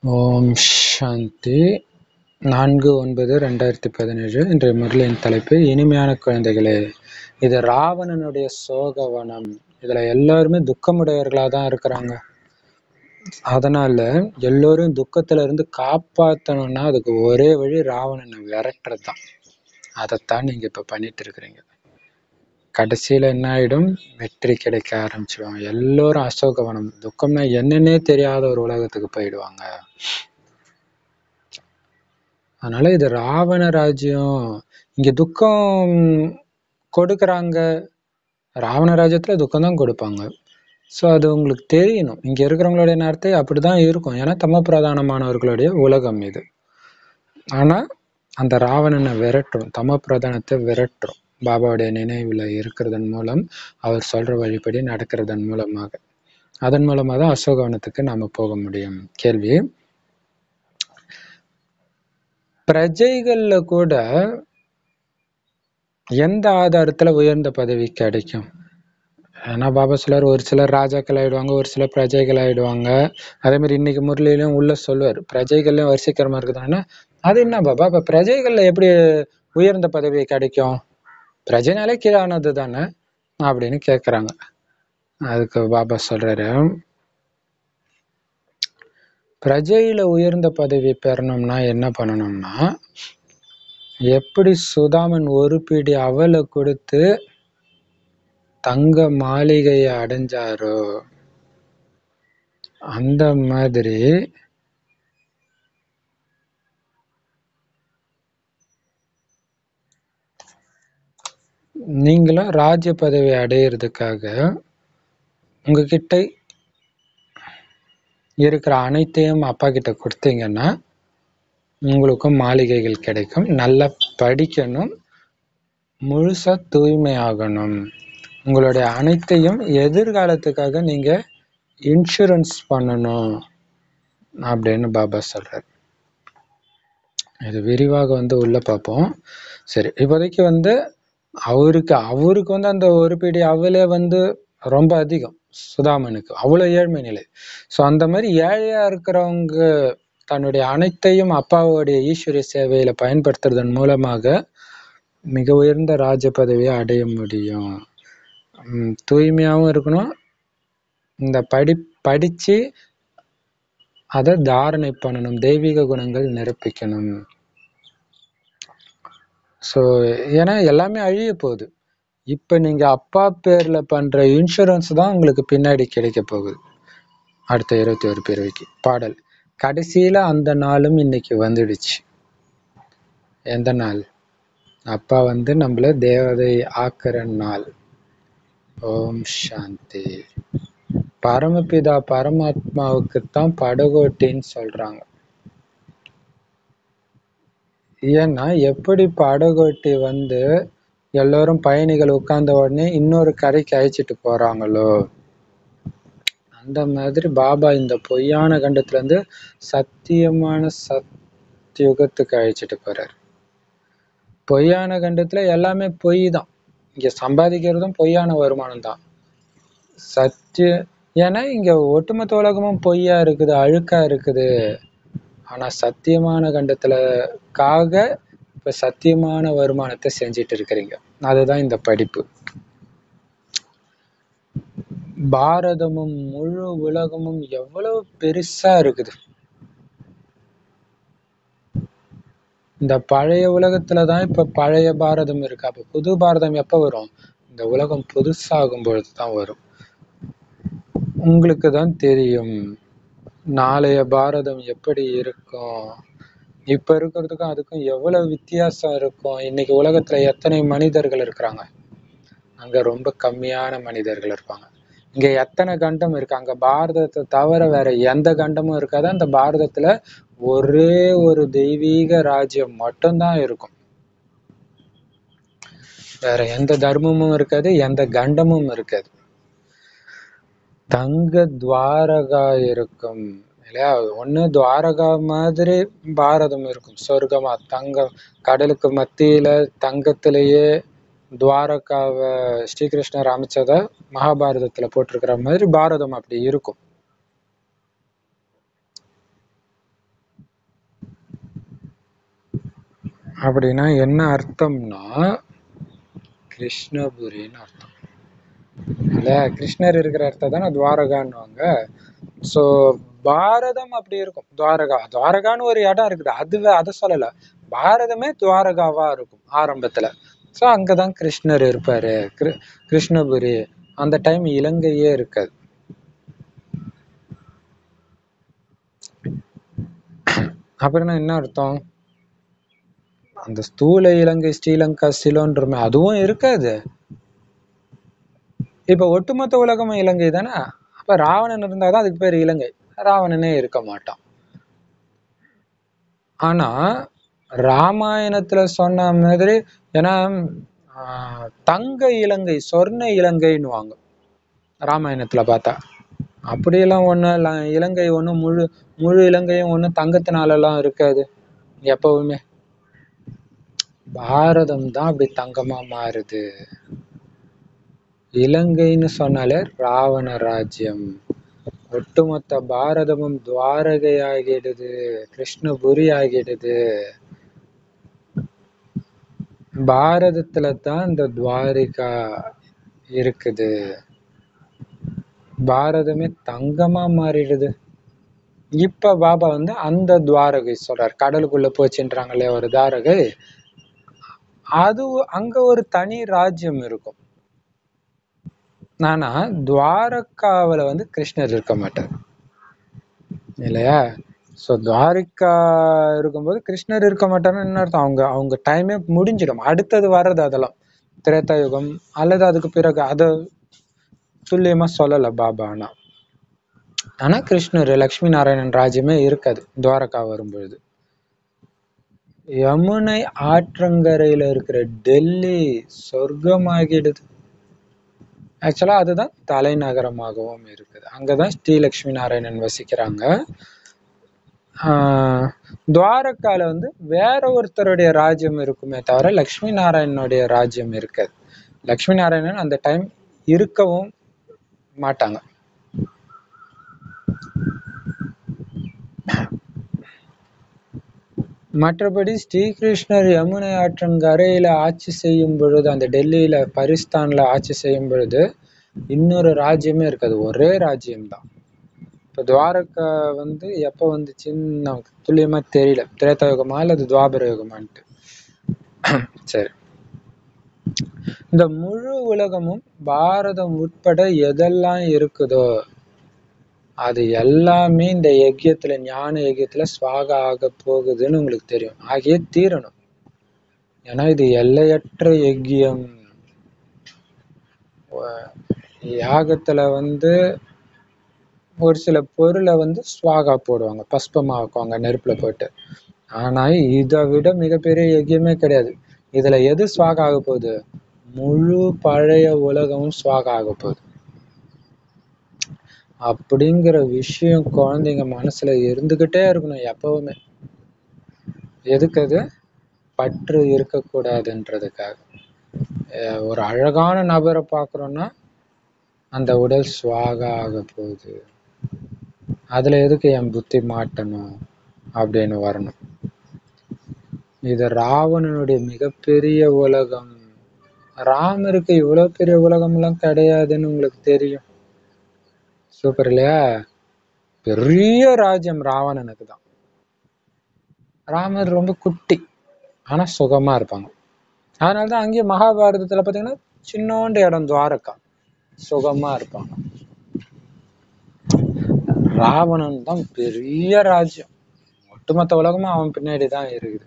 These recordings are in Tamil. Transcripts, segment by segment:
ஓம் சாந்தி நான்கு ஒன்பது ரெண்டாயிரத்தி பதினேழு இன்றைய முரளியின் தலைப்பு இனிமையான குழந்தைகளே இது ராவணனுடைய சோகவனம் இதுல எல்லாருமே துக்கமுடையவர்களா தான் இருக்கிறாங்க அதனால எல்லோரும் துக்கத்துல இருந்து காப்பாத்தணும்னா அதுக்கு ஒரே வழி ராவணனை விரட்டுறது தான் அதைத்தான் நீங்க இப்ப பண்ணிட்டு இருக்கிறீங்க கடைசியில என்ன ஆயிடும் வெற்றி கிடைக்க ஆரம்பிச்சிடும் எல்லோரும் அசோகவனம் துக்கம்னா என்னன்னே தெரியாத ஒரு உலகத்துக்கு போயிடுவாங்க அதனால இது ராவண ராஜ்யம் இங்க துக்கம் கொடுக்கறாங்க ராவண ராஜ்யத்துல துக்கம் தான் கொடுப்பாங்க ஸோ அது உங்களுக்கு தெரியணும் இங்க இருக்கிறவங்களுடைய நேரத்தை அப்படிதான் இருக்கும் ஏன்னா தம பிரதானமானவர்களுடைய உலகம் இது ஆனா அந்த ராவணனை விரட்டும் தம பிரதானத்தை விரட்டும் பாபாவுடைய நினைவுல இருக்கிறதன் மூலம் அவர் சொல்ற வழிபடி நடக்கிறதன் மூலமாக அதன் மூலமா தான் அசோகவனத்துக்கு நாம போக முடியும் கேள்வி பிரஜைகள்ல கூட எந்த ஆதாரத்துல உயர்ந்த பதவி கிடைக்கும் ஏன்னா பாபா சிலர் ஒரு சிலர் ராஜாக்கள் ஆயிடுவாங்க ஒரு சிலர் பிரஜைகள் ஆயிடுவாங்க அதே மாதிரி இன்னைக்கு முரளியிலும் உள்ள சொல்லுவார் பிரஜைகள்லயும் வரிசைக்கிரமா இருக்குதுன்னா அது என்ன பாபா இப்ப பிரஜைகள்ல எப்படி உயர்ந்த பதவி கிடைக்கும் பிரஜைனாலே கீழானது தானே அப்படின்னு கேக்குறாங்க அதுக்கு பாபா சொல்றாரு பிரஜையில உயர்ந்த பதவி பெறணும்னா என்ன பண்ணணும்னா எப்படி சுதாமன் ஒரு பிடி அவலை கொடுத்து தங்க மாளிகையை அடைஞ்சாரோ அந்த மாதிரி நீங்களும் ராஜ்ய பதவி அடையிறதுக்காக உங்ககிட்ட இருக்கிற அனைத்தையும் அப்பா கிட்ட கொடுத்தீங்கன்னா உங்களுக்கும் மாளிகைகள் கிடைக்கும் நல்லா படிக்கணும் முழுசா தூய்மையாகணும் உங்களுடைய அனைத்தையும் எதிர்காலத்துக்காக நீங்க இன்சூரன்ஸ் பண்ணணும் அப்படின்னு பாபா சொல்றாரு இது விரிவாக வந்து உள்ள பார்ப்போம் சரி இப்போதைக்கு வந்து அவருக்கு அவருக்கு வந்து அந்த ஒரு பிடி அவலே வந்து ரொம்ப அதிகம் சுதாமனுக்கு அவ்வளோ ஏழ்மை நிலை ஸோ அந்த மாதிரி ஏழையா இருக்கிறவங்க தன்னுடைய அனைத்தையும் அப்பாவுடைய ஈஸ்வரிய சேவையில பயன்படுத்துறதன் மூலமாக மிக உயர்ந்த ராஜ பதவியை அடைய முடியும் தூய்மையாகவும் இருக்கணும் இந்த படி படிச்சு அதை தாரணை பண்ணணும் தெய்வீக குணங்கள் நிரப்பிக்கணும் ஸோ ஏன்னா எல்லாமே அழிய போகுது இப்போ நீங்க அப்பா பேர்ல பண்ற இன்சூரன்ஸ் தான் உங்களுக்கு பின்னாடி கிடைக்க போகுது அடுத்த இருபத்தி ஒரு பிறவிக்கு பாடல் கடைசியில அந்த நாளும் இன்னைக்கு வந்துடுச்சு எந்த நாள் அப்பா வந்து நம்மள தேவதை ஆக்கிற நாள் ஓம் சாந்தி பரமபிதா பரமாத்மாவுக்கு தான் படகோட்டின்னு சொல்றாங்க ஏன்னா எப்படி படகோட்டி வந்து எல்லோரும் பயணிகள் உட்கார்ந்த உடனே இன்னொரு கரைக்கு அழைச்சிட்டு போறாங்களோ அந்த மாதிரி பாபா இந்த பொய்யான கண்டத்துல இருந்து சத்தியமான சத்தியுகத்துக்கு அழைச்சிட்டு போறாரு பொய்யான கண்டத்துல எல்லாமே பொய் தான் இங்க சம்பாதிக்கிறதும் பொய்யான வருமானம் தான் சத்திய ஏன்னா இங்க ஒட்டுமொத்த உலகமும் பொய்யா இருக்குது அழுக்கா இருக்குது ஆனா சத்தியமான கண்டத்துலக்காக இப்ப சத்தியமான வருமானத்தை செஞ்சிட்டு இருக்கிறீங்க அதுதான் இந்த படிப்பு பாரதமும் முழு உலகமும் எவ்வளவு பெருசா இருக்குது இந்த பழைய உலகத்துலதான் இப்ப பழைய பாரதம் இருக்கு அப்ப புது பாரதம் எப்ப வரும் இந்த உலகம் புதுசாகும் பொழுதுதான் வரும் உங்களுக்கு தான் தெரியும் நாளைய பாரதம் எப்படி இருக்கும் இப்ப இருக்கிறதுக்கும் அதுக்கும் எவ்வளவு வித்தியாசம் இருக்கும் இன்னைக்கு உலகத்துல எத்தனை மனிதர்கள் இருக்கிறாங்க அங்க ரொம்ப கம்மியான மனிதர்கள் இருப்பாங்க இங்க எத்தனை கண்டம் இருக்கு அங்க பாரதத்தை தவிர வேற எந்த கண்டமும் இருக்காது அந்த பாரதத்துல ஒரே ஒரு தெய்வீக ராஜ்யம் மட்டும்தான் இருக்கும் வேற எந்த தர்மமும் இருக்காது எந்த கண்டமும் இருக்காது தங்க துவாரகா இருக்கும் இல்லையா ஒண்ணு துவாரகா மாதிரி பாரதம் இருக்கும் சொர்க்கமா தங்கம் கடலுக்கு மத்தியில தங்கத்திலேயே துவாரகாவை ஸ்ரீகிருஷ்ணர் அமைச்சத மகாபாரதத்துல போட்டிருக்கிற மாதிரி பாரதம் அப்படி இருக்கும் அப்படின்னா என்ன அர்த்தம்னா கிருஷ்ணபுரின்னு அர்த்தம் இல்ல கிருஷ்ணர் இருக்கிற அர்த்தம் தானே துவாரகான்னுவாங்க ஸோ பாரதம் அப்படி இருக்கும் துவாரகா துவாரகான்னு ஒரு இடம் இருக்குது அது வே- அதை சொல்லல பாரதமே துவாரகாவா இருக்கும் ஆரம்பத்துல ஸோ அங்கதான் கிருஷ்ணர் இருப்பாரு கிரு- கிருஷ்ணபுரி அந்த டைம் இலங்கையே இருக்காது அப்படின்னா என்ன அர்த்தம் அந்த ஸ்தூல இலங்கை ஸ்ரீலங்கா சிலோன்றமே அதுவும் இருக்காது இப்ப ஒட்டுமொத்த உலகமும் இலங்கை தானே அப்ப ராவணன் இருந்தாதான் அதுக்கு பேர் இலங்கை ராவணனே இருக்க மாட்டான் ஆனா ராமாயணத்துல சொன்ன மாதிரி ஏன்னா ஆஹ், தங்க இலங்கை சொர்ண இலங்கைன்னுவாங்க ராமாயணத்துல பார்த்தா அப்படியெல்லாம் ஒண்ணும் இல்ல இலங்கை ஒண்ணும் முழு முழு இலங்கையும் ஒண்ணும் தங்கத்தினால எல்லாம் இருக்காது எப்பவுமே பாரதம் தான் அப்படி தங்கமா மாறுது இலங்கைன்னு சொன்னாலே ராவண ராஜ்யம் ஒட்டுமொத்த பாரதமும் துவாரகை ஆகிடுது கிருஷ்ணபுரி ஆகிடுது பாரதத்துல தான் இந்த துவாரிகா இருக்குது பாரதமே தங்கமா மாறிடுது இப்ப பாபா வந்து அந்த துவாரகை சொல்றார் கடலுக்குள்ள போச்சுன்றாங்களே ஒரு துவாரகை அது அங்க ஒரு தனி ராஜ்யம் இருக்கும் ஆனா துவாரகாவுல வந்து கிருஷ்ணர் இருக்க மாட்டார் இல்லையா சோ துவாரிகா இருக்கும்போது கிருஷ்ணர் இருக்க மாட்டாருன்னு என்ன அர்த்தம் அவங்க அவங்க டைமே முடிஞ்சிடும் அடுத்தது வர்றது அதெல்லாம் திரேதா யுகம் அல்லது அதுக்கு பிறகு அத துல்லியமா சொல்லல பாபா ஆனா ஆனா கிருஷ்ணர் லக்ஷ்மி நாராயணன் ராஜ்யமே இருக்காது துவாரகா வரும்பொழுது யமுனை ஆற்றங்கரையில இருக்கிற டெல்லி சொர்க்கமாகிடுது ஆக்சுவலா அதுதான் தலைநகரமாகவும் இருக்குது அங்கதான் ஸ்ரீலக்ஷ்மி நாராயணன் வசிக்கிறாங்க ஆஹ் துவாரகால வந்து வேற ஒருத்தருடைய ராஜ்யம் இருக்குமே தவிர லக்ஷ்மி நாராயணனுடைய ராஜ்யம் இருக்காது லக்ஷ்மி நாராயணன் அந்த டைம் இருக்கவும் மாட்டாங்க மற்றபடி ஸ்ரீகிருஷ்ணர் யமுனை ஆற்றங்கரையில ஆட்சி செய்யும் பொழுது அந்த டெல்லியில பரிஸ்தான்ல ஆட்சி செய்யும் பொழுது இன்னொரு ராஜ்யமே இருக்காது ஒரே ராஜ்யம்தான் இப்போ துவாரகா வந்து எப்போ வந்துச்சுன்னு நமக்கு துல்லியமா தெரியல திரேதா யுகமா அல்லது துவாபர யுகமான்ட்டு சரி இந்த முழு உலகமும் பாரதம் உட்பட எதெல்லாம் இருக்குதோ அது எல்லாமே இந்த யஜ்யத்துல ஞான யஜ்யத்துல ஸ்வாகா ஆக போகுதுன்னு உங்களுக்கு தெரியும் ஆகியே தீரணும் ஏன்னா இது எல்லையற்ற யஜ்யம் வ- யாகத்துல வந்து ஒரு சில பொருளை வந்து ஸ்வாகா போடுவாங்க பஸ்பமாக்குவாங்க நெருப்புல போட்டு ஆனா இதை விட மிகப்பெரிய யஜ்யமே கிடையாது இதுல எது ஸ்வாகா ஆக போகுது முழு பழைய உலகமும் ஸ்வாகா ஆக போகுது அப்படிங்கிற விஷயம் குழந்தைங்க மனசுல இருந்துகிட்டே இருக்கணும் எப்பவுமே எதுக்கு அது பற்று இருக்கக்கூடாதுன்றதுக்காக அஹ் ஒரு அழகான நபரை பார்க்குறோன்னா அந்த உடல் சுவாகா ஆக போகுது அதுல எதுக்கு என் புத்தி மாட்டணும் அப்படின்னு வரணும் இது ராவணனுடைய மிகப்பெரிய உலகம் ராமருக்கு இவ்வளவு பெரிய உலகம் எல்லாம் கிடையாதுன்னு உங்களுக்கு தெரியும் சூப்பர் இல்லையா பெரிய ராஜ்யம் ராவணனுக்கு தான் ராமர் ரொம்ப குட்டி ஆனா சுகமா இருப்பாங்க அதனாலதான் அங்கேயே மகாபாரதத்துல பாத்தீங்கன்னா சின்னோண்டு இடம் துவாரகா சுகமா இருப்பாங்க ராவணன் தான் பெரிய ராஜ்யம் ஒட்டுமொத்த உலகமும் அவன் பின்னாடி தான் இருக்குது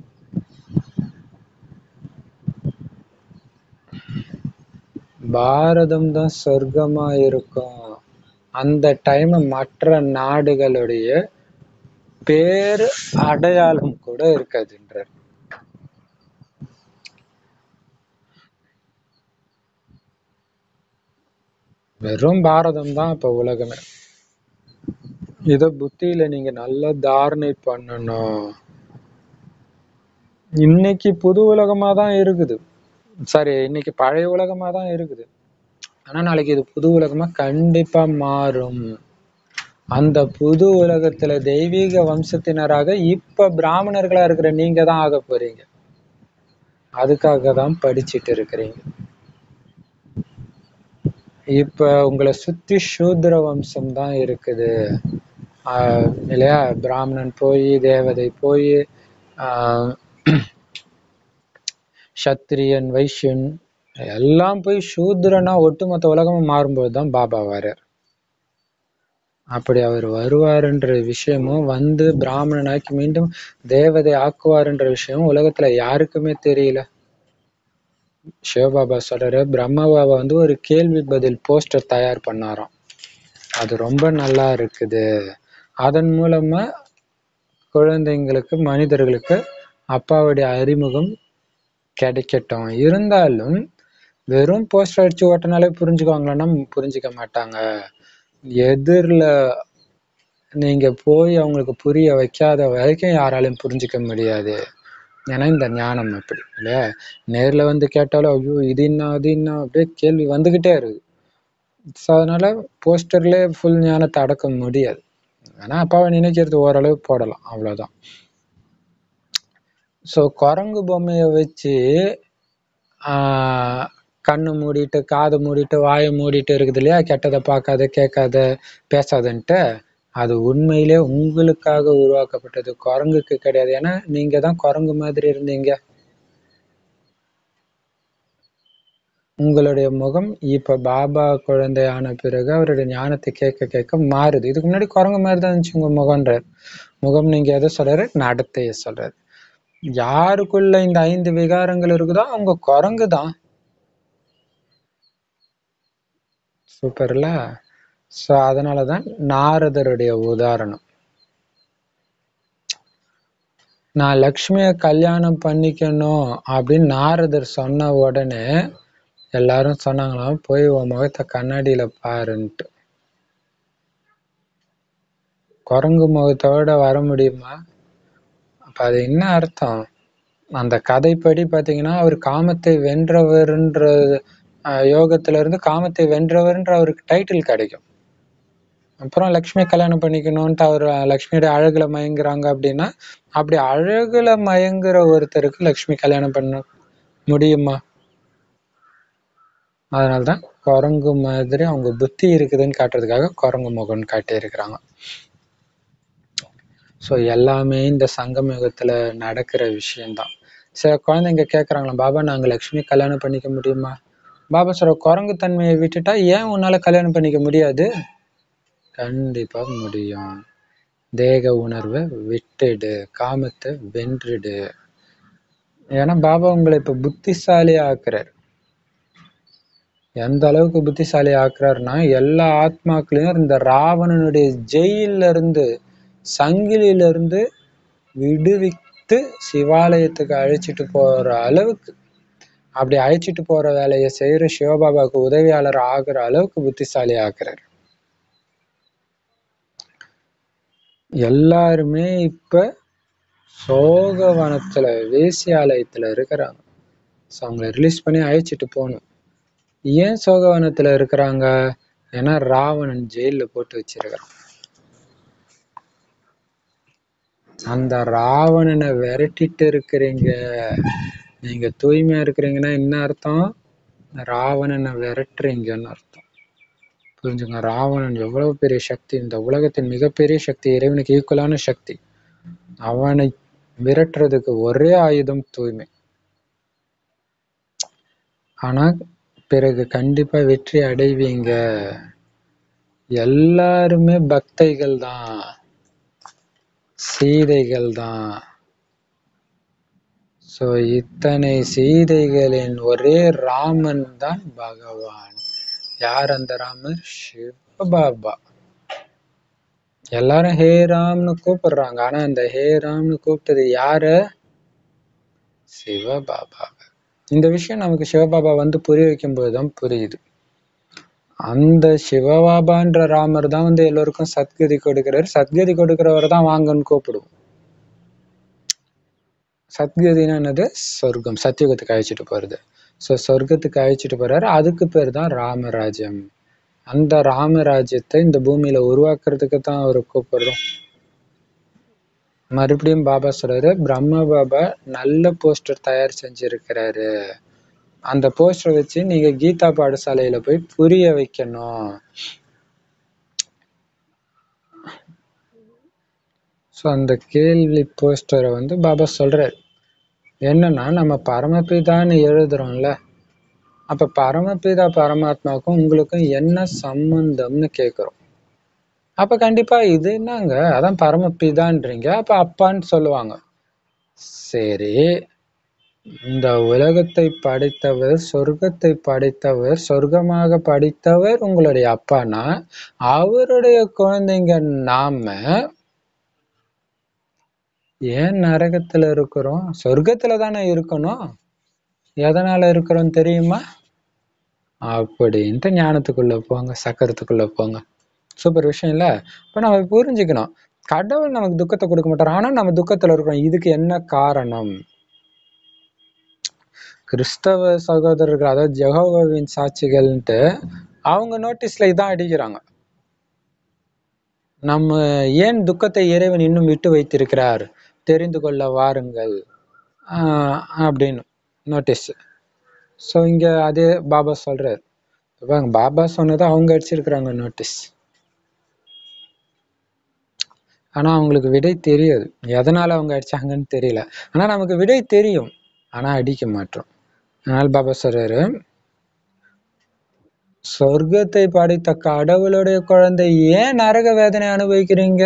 பாரதம் தான் சொர்க்கமா இருக்கும் அந்த டைம் மற்ற நாடுகளுடைய பேர் அடையாளம் கூட இருக்காதுன்றார் வெறும் பாரதம் தான் இப்ப உலகமே இத புத்தியில நீங்க நல்லா தாரணை பண்ணணும் இன்னைக்கு புது உலகமா தான் இருக்குது சாரி இன்னைக்கு பழைய உலகமா தான் இருக்குது ஆனா நாளைக்கு இது புது உலகமா கண்டிப்பா மாறும் அந்த புது உலகத்துல தெய்வீக வம்சத்தினராக இப்ப பிராமணர்களா இருக்கிற நீங்க தான் ஆக போறீங்க அதுக்காக தான் படிச்சிட்டு இருக்கிறீங்க இப்ப உங்களை சுத்தி சூத்திர வம்சம் தான் இருக்குது ஆஹ் இல்லையா பிராமணன் போய் தேவதை போய் ஆஹ் சத்திரியன் வைஷ்யன் எல்லாம் போய் சூத்திரனா ஒட்டுமொத்த உலகமும் மாறும்போது தான் பாபா வரார் அப்படி அவர் வருவாருன்ற விஷயமும் வந்து பிராமணனாக்கி மீண்டும் தேவதை ஆக்குவாருன்ற விஷயமும் உலகத்துல யாருக்குமே தெரியல சிவபாபா சொல்றாரு பிரம்ம பாபா வந்து ஒரு கேள்வி பதில் போஸ்டர் தயார் பண்ணாராம் அது ரொம்ப நல்லா இருக்குது அதன் மூலமா குழந்தைங்களுக்கு மனிதர்களுக்கு அப்பாவுடைய அறிமுகம் கிடைக்கட்டும் இருந்தாலும் வெறும் போஸ்டர் அடிச்சு ஓட்டினாலே புரிஞ்சுக்குவாங்களான்னா புரிஞ்சுக்க மாட்டாங்க எதிரில் நீங்க போய் அவங்களுக்கு புரிய வைக்காத வரைக்கும் யாராலையும் புரிஞ்சுக்க முடியாது ஏன்னா இந்த ஞானம் அப்படி இல்லையா நேர்ல வந்து கேட்டாலும் ஐயோ இது என்ன அது என்ன அப்படியே கேள்வி வந்துகிட்டே இருக்கு ஸோ அதனால போஸ்டர்லேயே ஃபுல் ஞானத்தை அடக்க முடியாது ஆனா அப்பாவை நினைக்கிறது ஓரளவு போடலாம் அவ்வளவுதான் ஸோ குரங்கு பொம்மையை வச்சு ஆஹ் கண்ணு மூடிட்டு காது மூடிட்டு வாயை மூடிட்டு இருக்குது இல்லையா கெட்டதை பார்க்காத கேட்காத பேசாதன்ட்டு அது உண்மையிலே உங்களுக்காக உருவாக்கப்பட்டது குரங்குக்கு கிடையாது ஏன்னா நீங்க தான் குரங்கு மாதிரி இருந்தீங்க உங்களுடைய முகம் இப்ப பாபா குழந்தையான பிறகு அவருடைய ஞானத்தை கேட்க கேட்க மாறுது இதுக்கு முன்னாடி குரங்கு மாதிரி தான் இருந்துச்சு உங்க முகம்ன்றார் முகம் நீங்க எதை சொல்றாரு நடத்தைய சொல்றாரு யாருக்குள்ள இந்த ஐந்து விகாரங்கள் இருக்குதோ அவங்க குரங்கு தான் சூப்பர்ல ஸோ அதனாலதான் நாரதருடைய உதாரணம் நான் லக்ஷ்மிய கல்யாணம் பண்ணிக்கணும் அப்படின்னு நாரதர் சொன்ன உடனே எல்லாரும் சொன்னாங்களாம் போய் உன் முகத்தை கண்ணாடியில பாருன்ட்டு குரங்கு முகத்தோட வர முடியுமா அப்ப அது என்ன அர்த்தம் அந்த கதைப்படி பாத்தீங்கன்னா அவர் காமத்தை வென்றவர்ன்ற அஹ், யோகத்துல இருந்து காமத்தை வென்றவர்ன்ற அவருக்கு டைட்டில் கிடைக்கும் அப்புறம் லக்ஷ்மி கல்யாணம் பண்ணிக்கணும்ட்டு அவர் லக்ஷ்மியோட அழகுல மயங்குறாங்க அப்படின்னா அப்படி அழகுல மயங்குற ஒருத்தருக்கு லக்ஷ்மி கல்யாணம் பண்ண முடியுமா அதனாலதான் குரங்கு மாதிரி அவங்க புத்தி இருக்குதுன்னு காட்டுறதுக்காக குரங்கு முகம்னு காட்டியிருக்கிறாங்க ஸோ எல்லாமே இந்த சங்கம் யுகத்துல நடக்கிற விஷயம்தான் சில குழந்தைங்க கேட்குறாங்களாம் பாபா நாங்க லக்ஷ்மி கல்யாணம் பண்ணிக்க முடியுமா பாபா சொல்ற குரங்கு தன்மையை விட்டுட்டா ஏன் உன்னால கல்யாணம் பண்ணிக்க முடியாது கண்டிப்பா முடியும் தேக உணர்வை விட்டுடு காமத்தை வென்றுடு ஏன்னா பாபா உங்களை இப்ப புத்திசாலி ஆக்குறாரு எந்த அளவுக்கு புத்திசாலி ஆக்குறாருன்னா எல்லா ஆத்மாக்களையும் இந்த ராவணனுடைய ஜெயில இருந்து சங்கிலியில இருந்து விடுவித்து சிவாலயத்துக்கு அழைச்சிட்டு போற அளவுக்கு அப்படி அழைச்சிட்டு போற வேலையை செய்யற சிவபாபாவுக்கு உதவியாளர் ஆகுற அளவுக்கு புத்திசாலி ஆக்குறாரு எல்லாருமே இப்ப சோகவனத்துல வேசியாலயத்துல இருக்கிறாங்க ஸோ அவங்கள ரிலீஸ் பண்ணி அழைச்சிட்டு போகணும் ஏன் சோகவனத்துல இருக்கிறாங்க ஏன்னா ராவணன் ஜெயில போட்டு வச்சிருக்கிறான் அந்த ராவணனை விரட்டிட்டு இருக்கிறீங்க நீங்க தூய்மையா இருக்கிறீங்கன்னா என்ன அர்த்தம் ராவணனை விரட்டுறீங்கன்னு அர்த்தம் புரிஞ்சுங்க ராவணன் எவ்வளவு பெரிய சக்தி இந்த உலகத்தின் மிகப்பெரிய சக்தி இறைவனுக்கு ஈக்குவலான சக்தி அவனை விரட்டுறதுக்கு ஒரே ஆயுதம் தூய்மை ஆனா பிறகு கண்டிப்பா வெற்றி அடைவீங்க எல்லாருமே பக்தைகள் தான் சீதைகள் தான் சோ இத்தனை சீதைகளின் ஒரே ராமன் தான் பகவான் யார் அந்த ராமர் சிவபாபா எல்லாரும் ஹே ராம்னு கூப்பிடுறாங்க ஆனா அந்த ஹே ராம்னு கூப்பிட்டது யாரு சிவபாபா இந்த விஷயம் நமக்கு சிவபாபா வந்து புரிய வைக்கும்போது தான் புரியுது அந்த சிவபாபான்ற ராமர் தான் வந்து எல்லோருக்கும் சத்கதி கொடுக்கிறாரு சத்கதி கொடுக்கிறவர் தான் வாங்கன்னு கூப்பிடுவோம் சத்கதினா என்னது சொர்க்கம் சத்தியுகத்துக்கு அழைச்சிட்டு போறது ஸோ சொர்க்கத்துக்கு அழைச்சிட்டு போறாரு அதுக்கு பேர் தான் ராமராஜ்யம் அந்த ராமராஜ்யத்தை இந்த பூமியில உருவாக்குறதுக்கு தான் அவரை கூப்பிடுறோம் மறுபடியும் பாபா சொல்றாரு பிரம்ம பாபா நல்ல போஸ்டர் தயார் செஞ்சிருக்கிறாரு அந்த போஸ்டரை வச்சு நீங்க கீதா பாடசாலையில போய் புரிய வைக்கணும் ஸோ அந்த கேள்வி போஸ்டரை வந்து பாபா சொல்றாரு என்னன்னா நம்ம பரமபிதான்னு எழுதுறோம்ல அப்ப பரமபிதா பரமாத்மாவுக்கும் உங்களுக்கும் என்ன சம்பந்தம்னு கேக்குறோம் அப்ப கண்டிப்பா இது என்னங்க அதான் பரமபிதான்றீங்க அப்ப அப்பான்னு சொல்லுவாங்க சரி இந்த உலகத்தை படைத்தவர் சொர்க்கத்தை படைத்தவர் சொர்க்கமாக படைத்தவர் உங்களுடைய அப்பானா அவருடைய குழந்தைங்க நாம ஏன் நரகத்துல இருக்கிறோம் சொர்க்கத்துல தானே இருக்கணும் எதனால இருக்கிறோம் தெரியுமா அப்படின்ட்டு ஞானத்துக்குள்ள போங்க சக்கரத்துக்குள்ள போங்க சூப்பர் விஷயம் இல்ல இப்ப நம்ம புரிஞ்சுக்கணும் கடவுள் நமக்கு துக்கத்தை கொடுக்க மாட்டார் ஆனா நம்ம துக்கத்துல இருக்கிறோம் இதுக்கு என்ன காரணம் கிறிஸ்தவ சகோதரர்கள் அதாவது ஜெகோவாவின் சாட்சிகள்ன்ட்டு அவங்க நோட்டீஸ்ல இதான் அடிக்கிறாங்க நம்ம ஏன் துக்கத்தை இறைவன் இன்னும் விட்டு வைத்திருக்கிறார் தெரிந்து கொள்ள வாருங்கள் ஆஹ் அப்படின்னு நோட்டீஸ் ஸோ இங்க அதே பாபா சொல்றாரு பாருங்க, பாபா சொன்னதை அவங்க அடிச்சிருக்கிறாங்க நோட்டீஸ் ஆனா அவங்களுக்கு விடை தெரியாது எதனால அவங்க அடிச்சாங்கன்னு தெரியல ஆனா நமக்கு விடை தெரியும் ஆனா அடிக்க மாட்டோம் அதனால பாபா சொல்றாரு சொர்க்கத்தை படைத்த கடவுளுடைய குழந்தை ஏன் நரக வேதனை அனுபவிக்கிறீங்க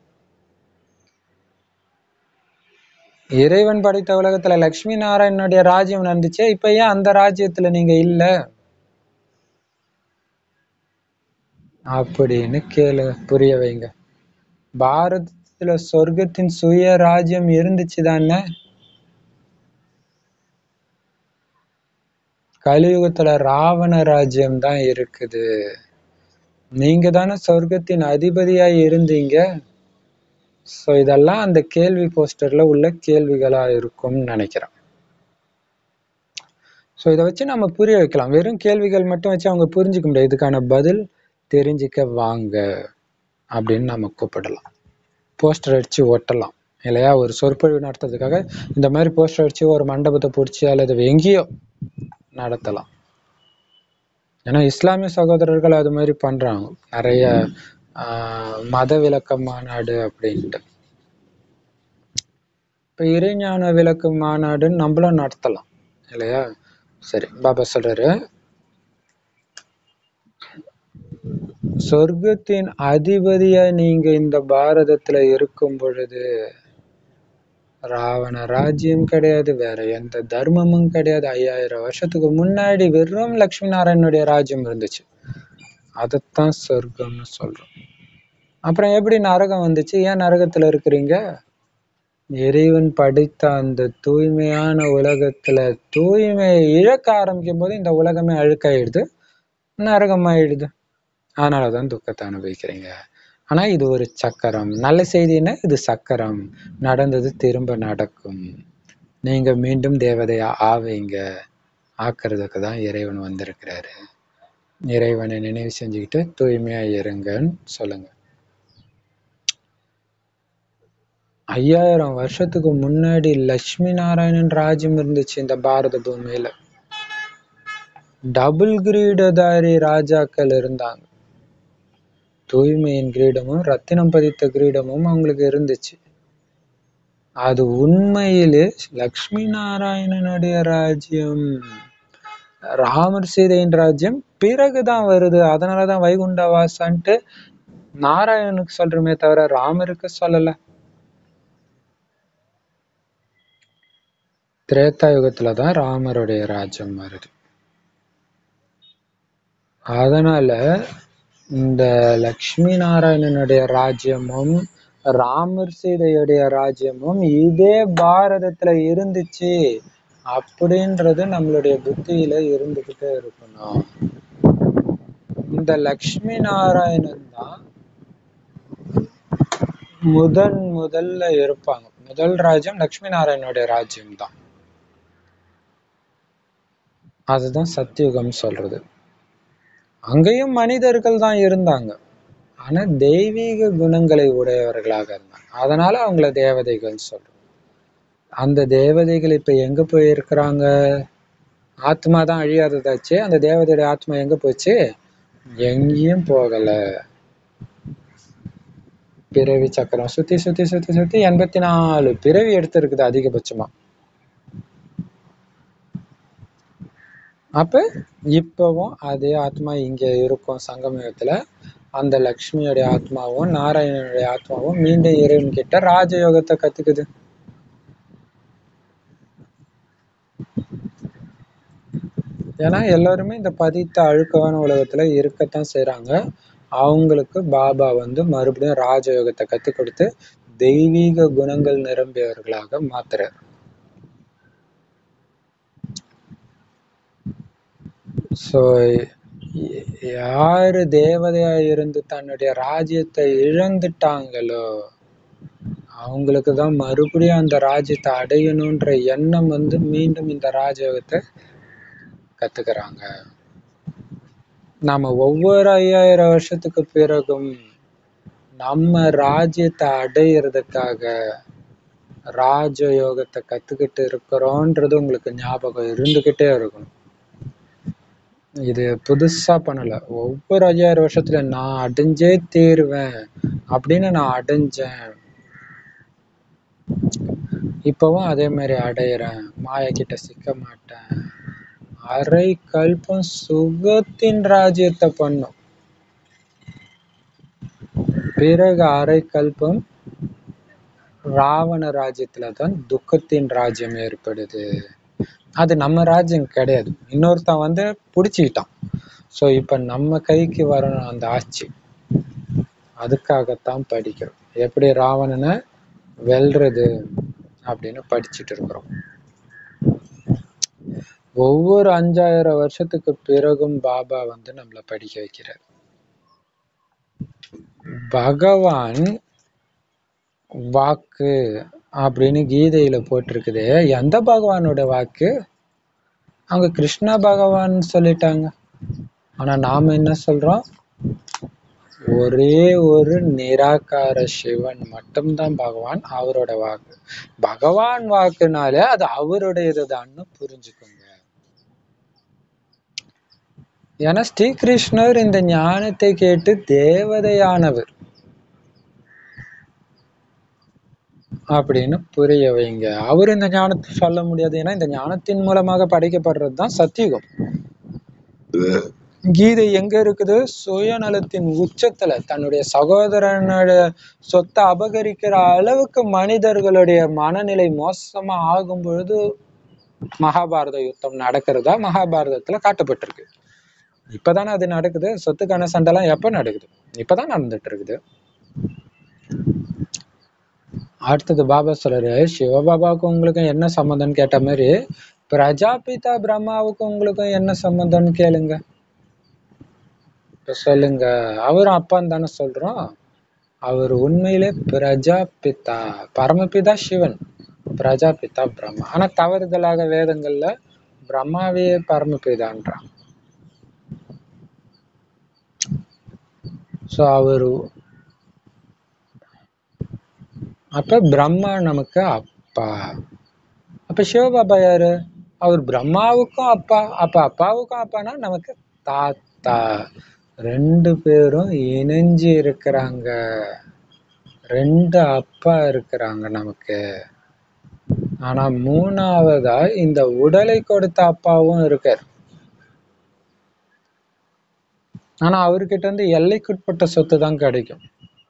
இறைவன் படைத்த உலகத்துல லக்ஷ்மி நாராயணனுடைய ராஜ்யம் நடந்துச்சே இப்ப ஏன் அந்த ராஜ்யத்துல நீங்க இல்ல அப்படின்னு கேளு புரிய வைங்க பாரதத்துல சொர்க்கத்தின் சுய ராஜ்யம் இருந்துச்சு தானே கலியுகத்துல ராவண ராஜ்யம் தான் இருக்குது நீங்க தானே சொர்க்கத்தின் அதிபதியா இருந்தீங்க ஸோ இதெல்லாம் அந்த கேள்வி போஸ்டர்ல உள்ள கேள்விகளா இருக்கும்னு நினைக்கிறேன் ஸோ இதை வச்சு நம்ம புரிய வைக்கலாம் வெறும் கேள்விகள் மட்டும் வச்சு அவங்க புரிஞ்சுக்க முடியாது இதுக்கான பதில் தெரிஞ்சுக்க வாங்க அப்படின்னு நம்ம கூப்பிடலாம் போஸ்டர் அடிச்சு ஒட்டலாம் இல்லையா ஒரு சொற்பொழிவு நடத்துறதுக்காக இந்த மாதிரி போஸ்டர் அடிச்சு ஒரு மண்டபத்தை பிடிச்சி அல்லது எங்கேயோ நடத்தலாம் ஏன்னா இஸ்லாமிய சகோதரர்கள் அது மாதிரி பண்றாங்க நிறைய ஆஹ் மத விளக்க மாநாடு அப்படின்ட்டு இப்ப இறைஞான விளக்கு மாநாடுன்னு நம்மளும் நடத்தலாம் இல்லையா சரி பாபா சொல்றாரு சொர்க்கத்தின் அதிபதியா நீங்க இந்த பாரதத்துல இருக்கும் பொழுது ராவண ராஜ்யம் கிடையாது வேற எந்த தர்மமும் கிடையாது ஐயாயிரம் வருஷத்துக்கு முன்னாடி வெறும் லட்சுமி நாராயணனுடைய ராஜ்யம் இருந்துச்சு அதைத்தான் சொர்க்கம்னு சொல்றோம் அப்புறம் எப்படி நரகம் வந்துச்சு ஏன் நரகத்துல இருக்கிறீங்க இறைவன் படைத்த அந்த தூய்மையான உலகத்துல தூய்மையை இழக்க ஆரம்பிக்கும் போது இந்த உலகமே அழுக்காயிடுது நரகம் ஆயிடுது அதனாலதான் துக்கத்தை அனுபவிக்கிறீங்க ஆனா இது ஒரு சக்கரம் நல்ல செய்தின்னா இது சக்கரம் நடந்தது திரும்ப நடக்கும் நீங்க மீண்டும் தேவதையா ஆவீங்க ஆக்குறதுக்கு தான் இறைவன் வந்திருக்கிறாரு இறைவனை நினைவு செஞ்சுக்கிட்டு தூய்மையா இருங்கன்னு சொல்லுங்க ஐயாயிரம் வருஷத்துக்கு முன்னாடி லட்சுமி நாராயணன் ராஜ்யம் இருந்துச்சு இந்த பாரத பூமியில டபுள் கிரீடதாரி ராஜாக்கள் இருந்தாங்க தூய்மையின் கிரீடமும் ரத்தினம் பதித்த கிரீடமும் அவங்களுக்கு இருந்துச்சு அது உண்மையிலே லக்ஷ்மி நாராயணனுடைய ராஜ்யம் ராமர் சீதையின் ராஜ்யம் பிறகுதான் வருது அதனாலதான் வைகுண்ட வாசான்ட்டு நாராயணனுக்கு சொல்றோமே தவிர ராமருக்கு சொல்லல திரேதா யுகத்துலதான் ராமருடைய ராஜ்யம் வருது அதனால இந்த லக்ஷ்மி நாராயணனுடைய ராஜ்யமும் ராமர் சீதையுடைய ராஜ்யமும் இதே பாரதத்துல இருந்துச்சு அப்படின்றது நம்மளுடைய புத்தியில இருந்துகிட்டே இருக்கணும் இந்த லக்ஷ்மி நாராயணன் தான் முதன் முதல்ல இருப்பாங்க முதல் ராஜ்யம் லக்ஷ்மி நாராயணனுடைய ராஜ்யம் தான் அதுதான் சத்தியுகம் சொல்றது அங்கேயும் மனிதர்கள் தான் இருந்தாங்க ஆனா தெய்வீக குணங்களை உடையவர்களாக இருந்தாங்க அதனால அவங்கள தேவதைகள் சொல்றோம் அந்த தேவதைகள் இப்ப எங்க போயிருக்கிறாங்க ஆத்மா தான் அழியாததாச்சு அந்த தேவதையோட ஆத்மா எங்க போச்சு எங்கேயும் போகல பிறவி சக்கரம் சுத்தி சுத்தி சுத்தி சுத்தி எண்பத்தி நாலு பிறவி எடுத்திருக்குது அதிகபட்சமா அப்ப இப்பவும் அதே ஆத்மா இங்க இருக்கும் சங்கமயத்துல அந்த லக்ஷ்மியோட ஆத்மாவும் நாராயணனுடைய ஆத்மாவும் மீண்டும் இறைவன் கிட்ட ராஜயோகத்தை கத்துக்குது ஏன்னா எல்லாருமே இந்த பதித்த அழுக்கான உலகத்துல இருக்கத்தான் செய்றாங்க அவங்களுக்கு பாபா வந்து மறுபடியும் ராஜயோகத்தை கத்து கொடுத்து தெய்வீக குணங்கள் நிரம்பியவர்களாக மாத்துறார் சோ யாரு தேவதையா இருந்து தன்னுடைய ராஜ்யத்தை இழந்துட்டாங்களோ அவங்களுக்கு தான் மறுபடியும் அந்த ராஜ்யத்தை அடையணுன்ற எண்ணம் வந்து மீண்டும் இந்த ராஜயோகத்தை கத்துக்கிறாங்க நாம ஒவ்வொரு ஐயாயிரம் வருஷத்துக்கு பிறகும் நம்ம ராஜ்யத்தை அடையிறதுக்காக ராஜயோகத்தை கத்துக்கிட்டு இருக்கிறோன்றது உங்களுக்கு ஞாபகம் இருந்துகிட்டே இருக்கணும் இது புதுசா பண்ணல ஒவ்வொரு ஐயாயிரம் வருஷத்துல நான் அடைஞ்சே தீருவேன் அப்படின்னு நான் அடைஞ்சேன் இப்பவும் அதே மாதிரி அடையிறேன் மாயா கிட்ட சிக்க மாட்டேன் அரை கல்பம் சுகத்தின் ராஜ்யத்தை பண்ணும் பிறகு அரை கல்பம் ராவண ராஜ்யத்துல தான் துக்கத்தின் ராஜ்யம் ஏற்படுது அது நம்ம ராஜ்யம் கிடையாது இன்னொருத்தன் வந்து புடிச்சுக்கிட்டான் சோ இப்ப நம்ம கைக்கு வரணும் அந்த ஆட்சி அதுக்காகத்தான் படிக்கிறோம் எப்படி ராவணனை வெல்றது அப்படின்னு படிச்சுட்டு இருக்கிறோம் ஒவ்வொரு அஞ்சாயிரம் வருஷத்துக்கு பிறகும் பாபா வந்து நம்மளை படிக்க வைக்கிறார் பகவான் வாக்கு அப்படின்னு கீதையில போட்டிருக்குது எந்த பகவானோட வாக்கு அவங்க கிருஷ்ண பகவான் சொல்லிட்டாங்க ஆனா நாம என்ன சொல்றோம் ஒரே ஒரு நிராகார சிவன் மட்டும்தான் பகவான் அவரோட வாக்கு பகவான் வாக்குனாலே அது அவருடையதுதான்னு புரிஞ்சுக்கோங்க ஏன்னா ஸ்ரீகிருஷ்ணர் இந்த ஞானத்தை கேட்டு தேவதையானவர் அப்படின்னு புரிய வைங்க அவர் இந்த ஞானத்தை சொல்ல முடியாது ஏன்னா இந்த ஞானத்தின் மூலமாக படைக்கப்படுறது தான் சத்தியுகம் கீதை எங்க இருக்குது சுயநலத்தின் உச்சத்துல தன்னுடைய சகோதரனோட சொத்தை அபகரிக்கிற அளவுக்கு மனிதர்களுடைய மனநிலை மோசமா ஆகும் பொழுது மகாபாரத யுத்தம் நடக்கிறதா மகாபாரதத்துல காட்டப்பட்டிருக்கு இப்பதானே அது நடக்குது சொத்துக்கான சண்டைலாம் எப்ப நடக்குது இப்பதான் நடந்துட்டு இருக்குது அடுத்தது பாபா சொல்றாரு சிவபாபாவுக்கும் உங்களுக்கும் என்ன சம்மந்தம்னு கேட்ட மாதிரி பிரஜாபிதா பிரம்மாவுக்கும் உங்களுக்கும் என்ன சம்மந்தம்னு கேளுங்க இப்ப சொல்லுங்க அவரும் அப்பான்னு தானே சொல்றோம் அவர் உண்மையிலே பிரஜாபிதா பரமபிதா சிவன் பிரஜாபிதா பிரம்மா ஆனா தவறுதலாக வேதங்கள்ல பிரம்மாவே பரமபிதான்றான் சோ அவரு அப்ப பிரம்மா நமக்கு அப்பா அப்ப சிவபாபா யாரு அவர் பிரம்மாவுக்கும் அப்பா அப்ப அப்பாவுக்கும் அப்பானா நமக்கு தாத்தா ரெண்டு பேரும் இணைஞ்சு இருக்கிறாங்க ரெண்டு அப்பா இருக்கிறாங்க நமக்கு ஆனா மூணாவதா இந்த உடலை கொடுத்த அப்பாவும் இருக்கார் ஆனா அவர்கிட்ட இருந்து எல்லைக்குட்பட்ட சொத்து தான் கிடைக்கும்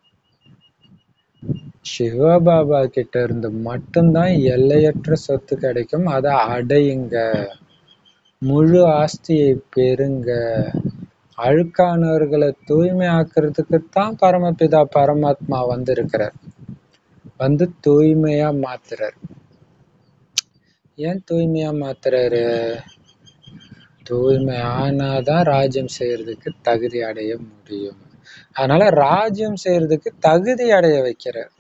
சிவபாபா கிட்ட இருந்து மட்டும்தான் எல்லையற்ற சொத்து கிடைக்கும் அதை அடையுங்க முழு ஆஸ்தியை பெறுங்க அழுக்கானவர்களை தூய்மை ஆக்குறதுக்கு தான் பரமபிதா பரமாத்மா வந்திருக்கிறார் வந்து தூய்மையா மாத்துறார் ஏன் தூய்மையா மாத்துறாரு தூய்மை ஆனாதான் ராஜ்யம் செய்யறதுக்கு தகுதி அடைய முடியும் அதனால ராஜ்யம் செய்யறதுக்கு தகுதி அடைய வைக்கிறார்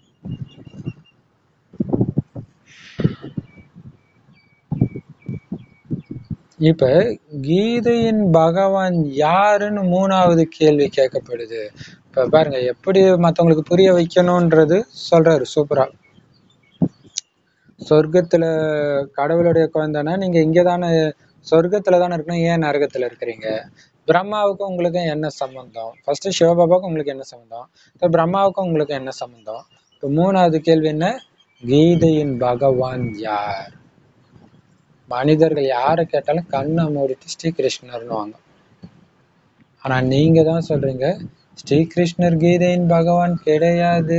இப்ப கீதையின் பகவான் யாருன்னு மூணாவது கேள்வி கேட்கப்படுது இப்ப பாருங்க எப்படி மத்தவங்களுக்கு புரிய வைக்கணும்ன்றது சொல்றாரு சூப்பரா சொர்க்கத்துல கடவுளுடைய குழந்தைன்னா நீங்க இங்கதானே சொர்க்கத்துல தானே இருக்கணும் ஏன் நரகத்துல இருக்கிறீங்க பிரம்மாவுக்கும் உங்களுக்கும் என்ன சம்பந்தம் ஃபர்ஸ்ட் சிவபாபாவுக்கும் உங்களுக்கு என்ன சம்பந்தம் இப்ப பிரம்மாவுக்கும் உங்களுக்கு என்ன சம்பந்தம் இப்ப மூணாவது கேள்வி என்ன கீதையின் பகவான் யார் மனிதர்கள் யாரை கேட்டாலும் கண்ணை மூடிட்டு ஸ்ரீகிருஷ்ணர்னுவாங்க ஆனா நீங்க தான் சொல்றீங்க ஸ்ரீகிருஷ்ணர் கீதையின் பகவான் கிடையாது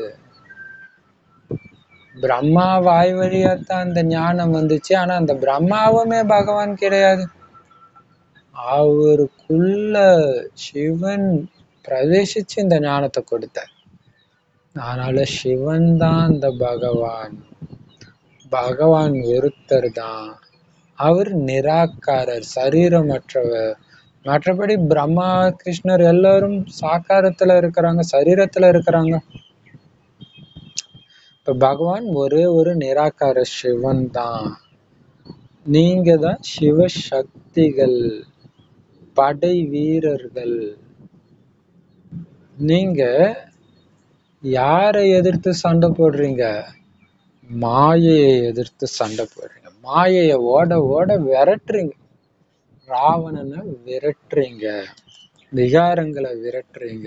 பிரம்மா வாய் வழியாத்தான் அந்த ஞானம் வந்துச்சு ஆனா அந்த பிரம்மாவுமே பகவான் கிடையாது அவருக்குள்ள சிவன் பிரவேசிச்சு இந்த ஞானத்தை கொடுத்தார் அதனால சிவன் தான் அந்த பகவான் பகவான் ஒருத்தர் தான் அவர் நிராகாரர் சரீரமற்றவர் மற்றபடி பிரம்மா கிருஷ்ணர் எல்லாரும் சாக்காரத்துல இருக்கிறாங்க சரீரத்துல இருக்கிறாங்க இப்ப பகவான் ஒரே ஒரு நிராகார சிவன் தான் நீங்க தான் சிவசக்திகள் படை வீரர்கள் நீங்க யாரை எதிர்த்து சண்டை போடுறீங்க மாயையை எதிர்த்து சண்டை போடுறீங்க மாயையை ஓட ஓட விரட்டுறீங்க ராவணனை விரட்டுறீங்க விகாரங்களை விரட்டுறீங்க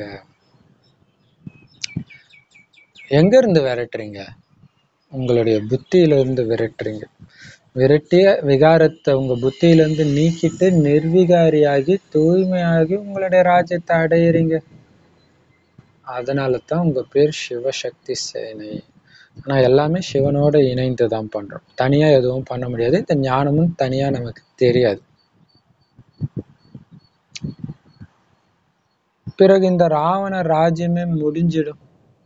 எங்க இருந்து விரட்டுறீங்க உங்களுடைய புத்தியில இருந்து விரட்டுறீங்க விரட்டிய விகாரத்தை உங்க புத்தியில இருந்து நீக்கிட்டு நிர்விகாரியாகி தூய்மையாகி உங்களுடைய ராஜ்யத்தை அடையிறீங்க அதனால தான் உங்க பேர் சிவசக்தி சேனை ஆனா எல்லாமே சிவனோட இணைந்து தான் பண்றோம் தனியா எதுவும் பண்ண முடியாது இந்த ஞானமும் தனியா நமக்கு தெரியாது பிறகு இந்த ராவண ராஜ்யமே முடிஞ்சிடும்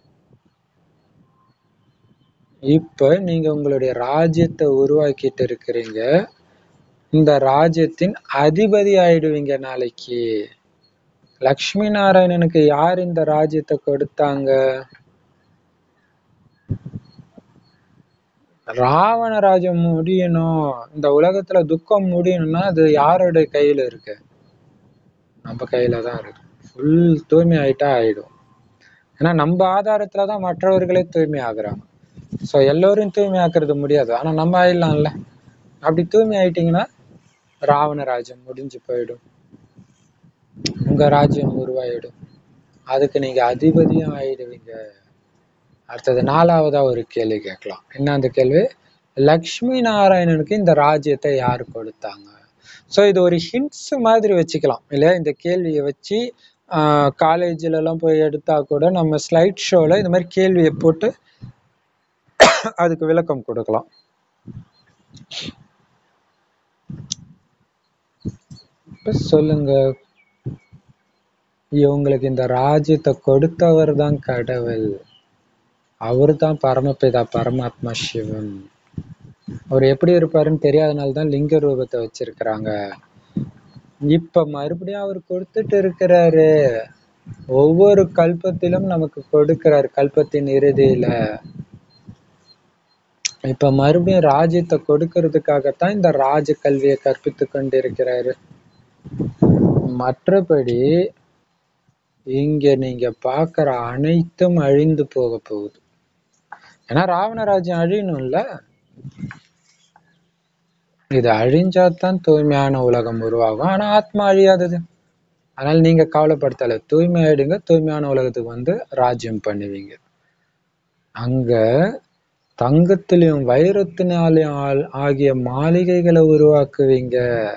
இப்ப நீங்க உங்களுடைய ராஜ்யத்தை உருவாக்கிட்டு இருக்கிறீங்க இந்த ராஜ்யத்தின் அதிபதி ஆயிடுவீங்க நாளைக்கு லக்ஷ்மி நாராயணனுக்கு யார் இந்த ராஜ்யத்தை கொடுத்தாங்க ராவண ராஜ்யம் முடியணும் இந்த உலகத்துல துக்கம் முடியணும்னா அது யாருடைய கையில இருக்கு நம்ம கையில தான் இருக்கு ஃபுல் தூய்மை ஆயிட்டா ஆயிடும் ஏன்னா நம்ம ஆதாரத்துல தான் மற்றவர்களே தூய்மை ஆகுறாங்க ஸோ எல்லோரையும் தூய்மை ஆக்குறது முடியாது ஆனா நம்ம ஆயிடலாம்ல அப்படி தூய்மை ஆயிட்டீங்கன்னா ராவண ராஜ்யம் முடிஞ்சு போயிடும் உங்க ராஜ்யம் உருவாயிடும் அதுக்கு நீங்க அதிபதியும் ஆயிடுவீங்க அடுத்தது நாலாவதா ஒரு கேள்வி கேட்கலாம் என்ன அந்த கேள்வி லக்ஷ்மி நாராயணனுக்கு இந்த ராஜ்யத்தை யார் கொடுத்தாங்க ஸோ இது ஒரு ஹிண்ட்ஸ் மாதிரி வச்சுக்கலாம் இல்லையா இந்த கேள்வியை வச்சு காலேஜில் எல்லாம் போய் எடுத்தா கூட நம்ம ஸ்லைட் ஷோல இந்த மாதிரி கேள்வியை போட்டு அதுக்கு விளக்கம் கொடுக்கலாம் இப்ப சொல்லுங்க இவங்களுக்கு இந்த ராஜ்யத்தை கொடுத்தவர் தான் கடவுள் அவர் தான் பரமபிதா பரமாத்மா சிவன் அவர் எப்படி இருப்பாருன்னு தெரியாதனால தான் லிங்க ரூபத்தை வச்சிருக்கிறாங்க இப்ப மறுபடியும் அவர் கொடுத்துட்டு இருக்கிறாரு ஒவ்வொரு கல்பத்திலும் நமக்கு கொடுக்கிறார் கல்பத்தின் இறுதியில இப்ப மறுபடியும் ராஜ்யத்தை கொடுக்கறதுக்காகத்தான் இந்த ராஜ கல்வியை கற்பித்து கொண்டிருக்கிறாரு மற்றபடி இங்க நீங்க பாக்குற அனைத்தும் அழிந்து போக போகுது ஏன்னா ராவண ராஜ்யம் அழியணும்ல இது அழிஞ்சாதான் தூய்மையான உலகம் உருவாகும் ஆனா ஆத்மா அழியாதது அதனால நீங்க கவலைப்படுத்தல தூய்மை ஆயிடுங்க தூய்மையான உலகத்துக்கு வந்து ராஜ்யம் பண்ணுவீங்க அங்க தங்கத்திலையும் வைரத்தினாலையும் ஆல் ஆகிய மாளிகைகளை உருவாக்குவீங்க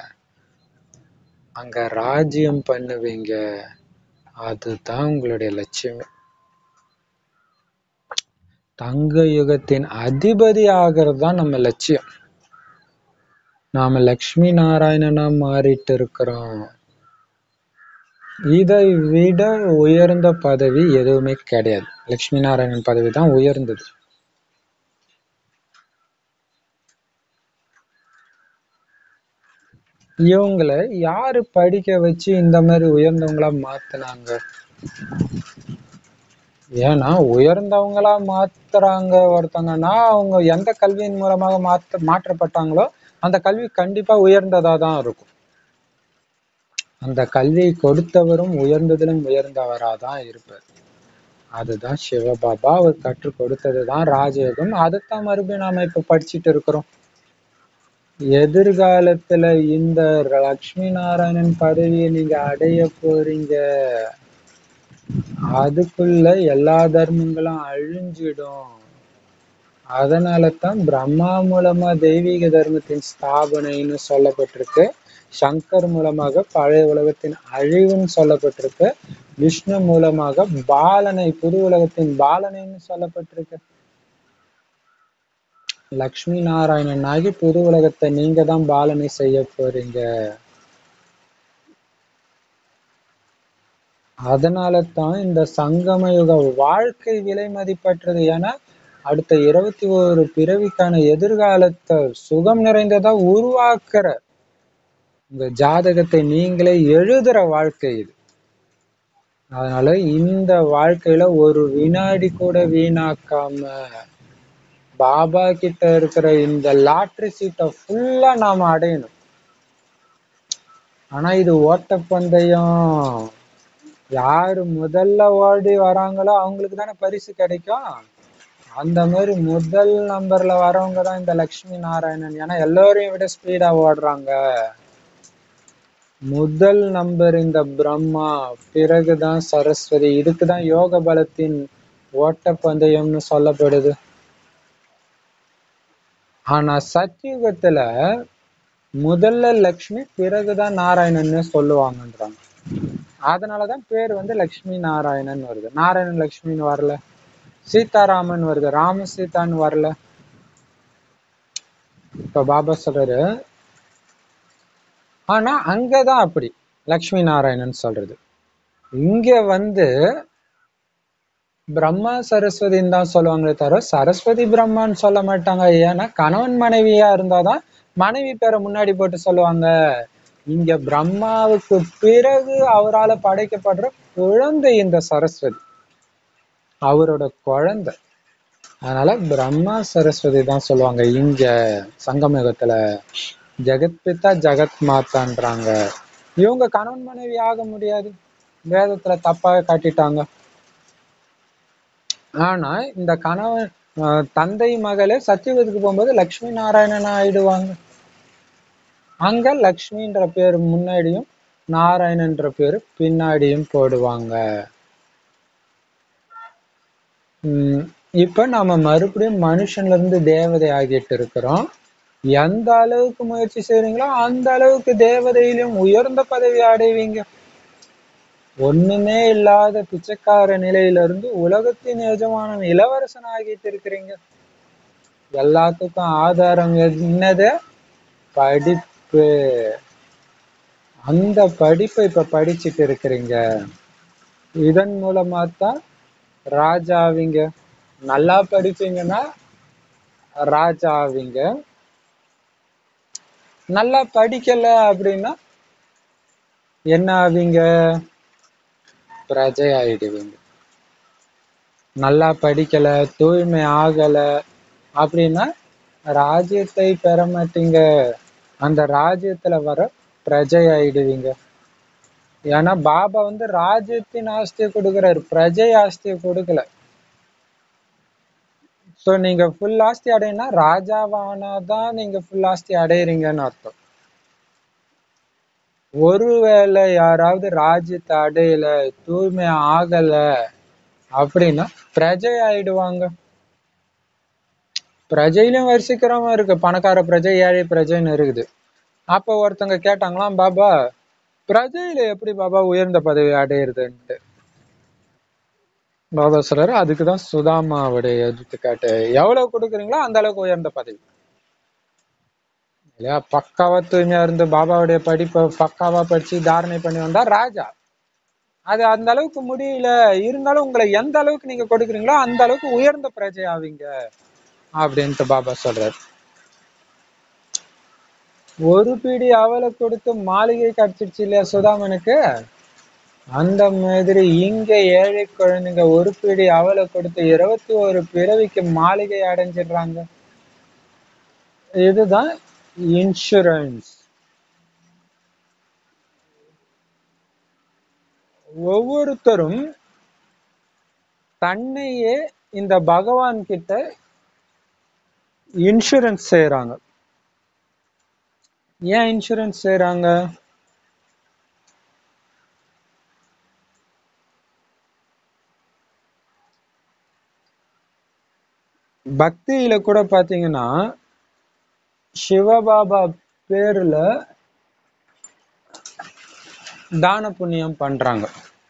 அங்க ராஜ்யம் பண்ணுவீங்க அதுதான் உங்களுடைய லட்சியம் தங்க யுகத்தின் அதிபதி ஆகிறது தான் நம்ம லட்சியம் நாம லக்ஷ்மி நாராயணனா மாறிட்டு இருக்கிறோம் இதை விட உயர்ந்த பதவி எதுவுமே கிடையாது லக்ஷ்மி நாராயணன் பதவி தான் உயர்ந்தது இவங்களை யாரு படிக்க வச்சு இந்த மாதிரி உயர்ந்தவங்களா மாத்துனாங்க ஏன்னா உயர்ந்தவங்களா மாத்துறாங்க ஒருத்தங்கன்னா அவங்க எந்த கல்வியின் மூலமாக மாத்த மாற்றப்பட்டாங்களோ அந்த கல்வி கண்டிப்பா உயர்ந்ததா தான் இருக்கும் அந்த கல்வி கொடுத்தவரும் உயர்ந்ததிலும் உயர்ந்தவராதான் இருப்பார் அதுதான் சிவபாபா அவர் கற்றுக் கொடுத்ததுதான் ராஜயோகம் அதைத்தான் மறுபடியும் நாம இப்ப படிச்சுட்டு இருக்கிறோம் எதிர்காலத்துல இந்த லக்ஷ்மி நாராயணன் பதவியை நீங்க அடைய போறீங்க அதுக்குள்ள எல்லா தர்மங்களும் அழிஞ்சிடும் அதனால தான் பிரம்மா மூலமா தெய்வீக தர்மத்தின் ஸ்தாபனைன்னு சொல்லப்பட்டிருக்கு சங்கர் மூலமாக பழைய உலகத்தின் அழிவுன்னு சொல்லப்பட்டிருக்கு விஷ்ணு மூலமாக பாலனை புது உலகத்தின் பாலனைன்னு சொல்லப்பட்டிருக்கு லக்ஷ்மி நாராயணன் ஆகி புது உலகத்தை நீங்க தான் பாலனை செய்ய போறீங்க அதனால தான் இந்த சங்கம யுக வாழ்க்கை விலை மதிப்பற்றது ஏன்னா அடுத்த இருபத்தி ஒரு பிறவிக்கான எதிர்காலத்தை சுகம் நிறைந்ததா உருவாக்குற உங்க ஜாதகத்தை நீங்களே எழுதுற வாழ்க்கை இது அதனால இந்த வாழ்க்கையில ஒரு வினாடி கூட வீணாக்காம பாபா கிட்ட இருக்கிற இந்த லாட்ரி சீட்டை ஃபுல்லா நாம அடையணும் ஆனா இது ஓட்டப்பந்தயம் யாரு முதல்ல ஓடி வராங்களோ அவங்களுக்கு தானே பரிசு கிடைக்கும் அந்த மாதிரி முதல் நம்பர்ல வரவங்க தான் இந்த லக்ஷ்மி நாராயணன் ஏன்னா எல்லோரையும் விட ஸ்பீடா ஓடுறாங்க முதல் நம்பர் இந்த பிரம்மா பிறகுதான் சரஸ்வதி இதுக்குதான் யோக பலத்தின் ஓட்டப்பந்தயம்னு சொல்லப்படுது ஆனா சத்தியுகத்துல முதல்ல லக்ஷ்மி பிறகுதான் நாராயணன்னு சொல்லுவாங்கன்றாங்க அதனாலதான் பேர் வந்து லக்ஷ்மி நாராயணன் வருது நாராயணன் லக்ஷ்மின்னு வரல சீதாராமன் வருது ராம சீதான்னு வரல இப்ப பாபா சொல்றாரு ஆனா அங்கதான் அப்படி லக்ஷ்மி நாராயணன் சொல்றது இங்க வந்து பிரம்மா சரஸ்வதின்னு தான் சொல்லுவாங்களே தவிர சரஸ்வதி பிரம்மான்னு சொல்ல மாட்டாங்க ஏன்னா கணவன் மனைவியா இருந்தாதான் மனைவி பேரை முன்னாடி போட்டு சொல்லுவாங்க இங்க பிரம்மாவுக்கு பிறகு அவரால படைக்கப்படுற குழந்தை இந்த சரஸ்வதி அவரோட குழந்தை அதனால பிரம்மா சரஸ்வதி தான் சொல்லுவாங்க இங்க சங்கமயுகத்துல ஜெகத் பிதா ஜெகத் மாதான்றாங்க இவங்க கணவன் மனைவி ஆக முடியாது வேதத்துல தப்பாக காட்டிட்டாங்க ஆனா இந்த கணவன் ஆஹ் தந்தை மகளே சத்தியுகத்துக்கு போகும்போது லக்ஷ்மி நாராயணன் ஆயிடுவாங்க அங்க லக்ஷ்மின்ற பேர் முன்னாடியும் நாராயணன்ற பேரு பின்னாடியும் போடுவாங்க உம் இப்ப நாம மறுபடியும் மனுஷன்ல இருந்து தேவதை ஆகிட்டு இருக்கிறோம் எந்த அளவுக்கு முயற்சி செய்றீங்களோ அந்த அளவுக்கு தேவதையிலும் உயர்ந்த பதவி அடைவீங்க ஒண்ணுமே இல்லாத பிச்சைக்கார நிலையில இருந்து உலகத்தின் எஜமானன் இளவரசன் ஆகிட்டு இருக்கிறீங்க எல்லாத்துக்கும் ஆதாரம் என்னது படிப்பு அந்த படிப்பை இப்ப படிச்சுட்டு இருக்கிறீங்க இதன் மூலமா தான் ராஜாவிங்க நல்லா படிப்பீங்கன்னா ராஜாவிங்க நல்லா படிக்கல அப்படின்னா என்ன ஆவீங்க பிரஜை ஆயிடுவீங்க நல்லா படிக்கல தூய்மை ஆகல அப்படின்னா ராஜ்யத்தை பெற மாட்டீங்க அந்த ராஜ்யத்துல வர பிரஜை ஆயிடுவீங்க ஏன்னா பாபா வந்து ராஜ்யத்தின் ஆஸ்தியை கொடுக்குறாரு பிரஜை ஆஸ்தியை கொடுக்கல சோ நீங்க ஃபுல் ஆஸ்தி அடையினா ராஜாவானாதான் நீங்க ஃபுல் ஆஸ்தி அடையறீங்கன்னு அர்த்தம் ஒருவேளை யாராவது ராஜ்யத்தை அடையல தூய்மை ஆகல அப்படின்னா பிரஜை ஆயிடுவாங்க பிரஜையிலும் வரிசைக்கிறவங்க இருக்கு பணக்கார பிரஜை ஏழை பிரஜைன்னு இருக்குது அப்ப ஒருத்தங்க கேட்டாங்களாம் பாபா பிரஜையில எப்படி பாபா உயர்ந்த பதவி அடையிறதுன்ட்டு பாபா சொல்றாரு அதுக்குதான் சுதாமாவுடைய எடுத்துக்காட்டு எவ்வளவு கொடுக்குறீங்களோ அந்த அளவுக்கு உயர்ந்த பதவி இல்லையா பக்காவா தூய்மையா இருந்து பாபாவுடைய படிப்பை பக்காவா படிச்சு தாரணை பண்ணி வந்தா ராஜா அது அந்த அளவுக்கு முடியல இருந்தாலும் உங்களை எந்த அளவுக்கு நீங்க கொடுக்குறீங்களோ அந்த அளவுக்கு உயர்ந்த பிரஜை ஆவீங்க அப்படின்ட்டு பாபா சொல்றாரு ஒரு பிடி அவலை கொடுத்து மாளிகை கிடைச்சிருச்சு இல்லையா சுதாமனுக்கு அந்த மாதிரி இங்க ஏழை குழந்தைங்க ஒரு பிடி அவலை கொடுத்து இருபத்தி ஒரு பிறவிக்கு மாளிகை அடைஞ்சிடுறாங்க இதுதான் இன்சூரன்ஸ் ஒவ்வொருத்தரும் தன்னையே இந்த பகவான் கிட்ட இன்சூரன்ஸ் செய்யறாங்க ஏன் இன்சூரன்ஸ் செய்யறாங்க பக்தியில கூட பாத்தீங்கன்னா சிவபாபா பேர்ல தான புண்ணியம் பண்றாங்க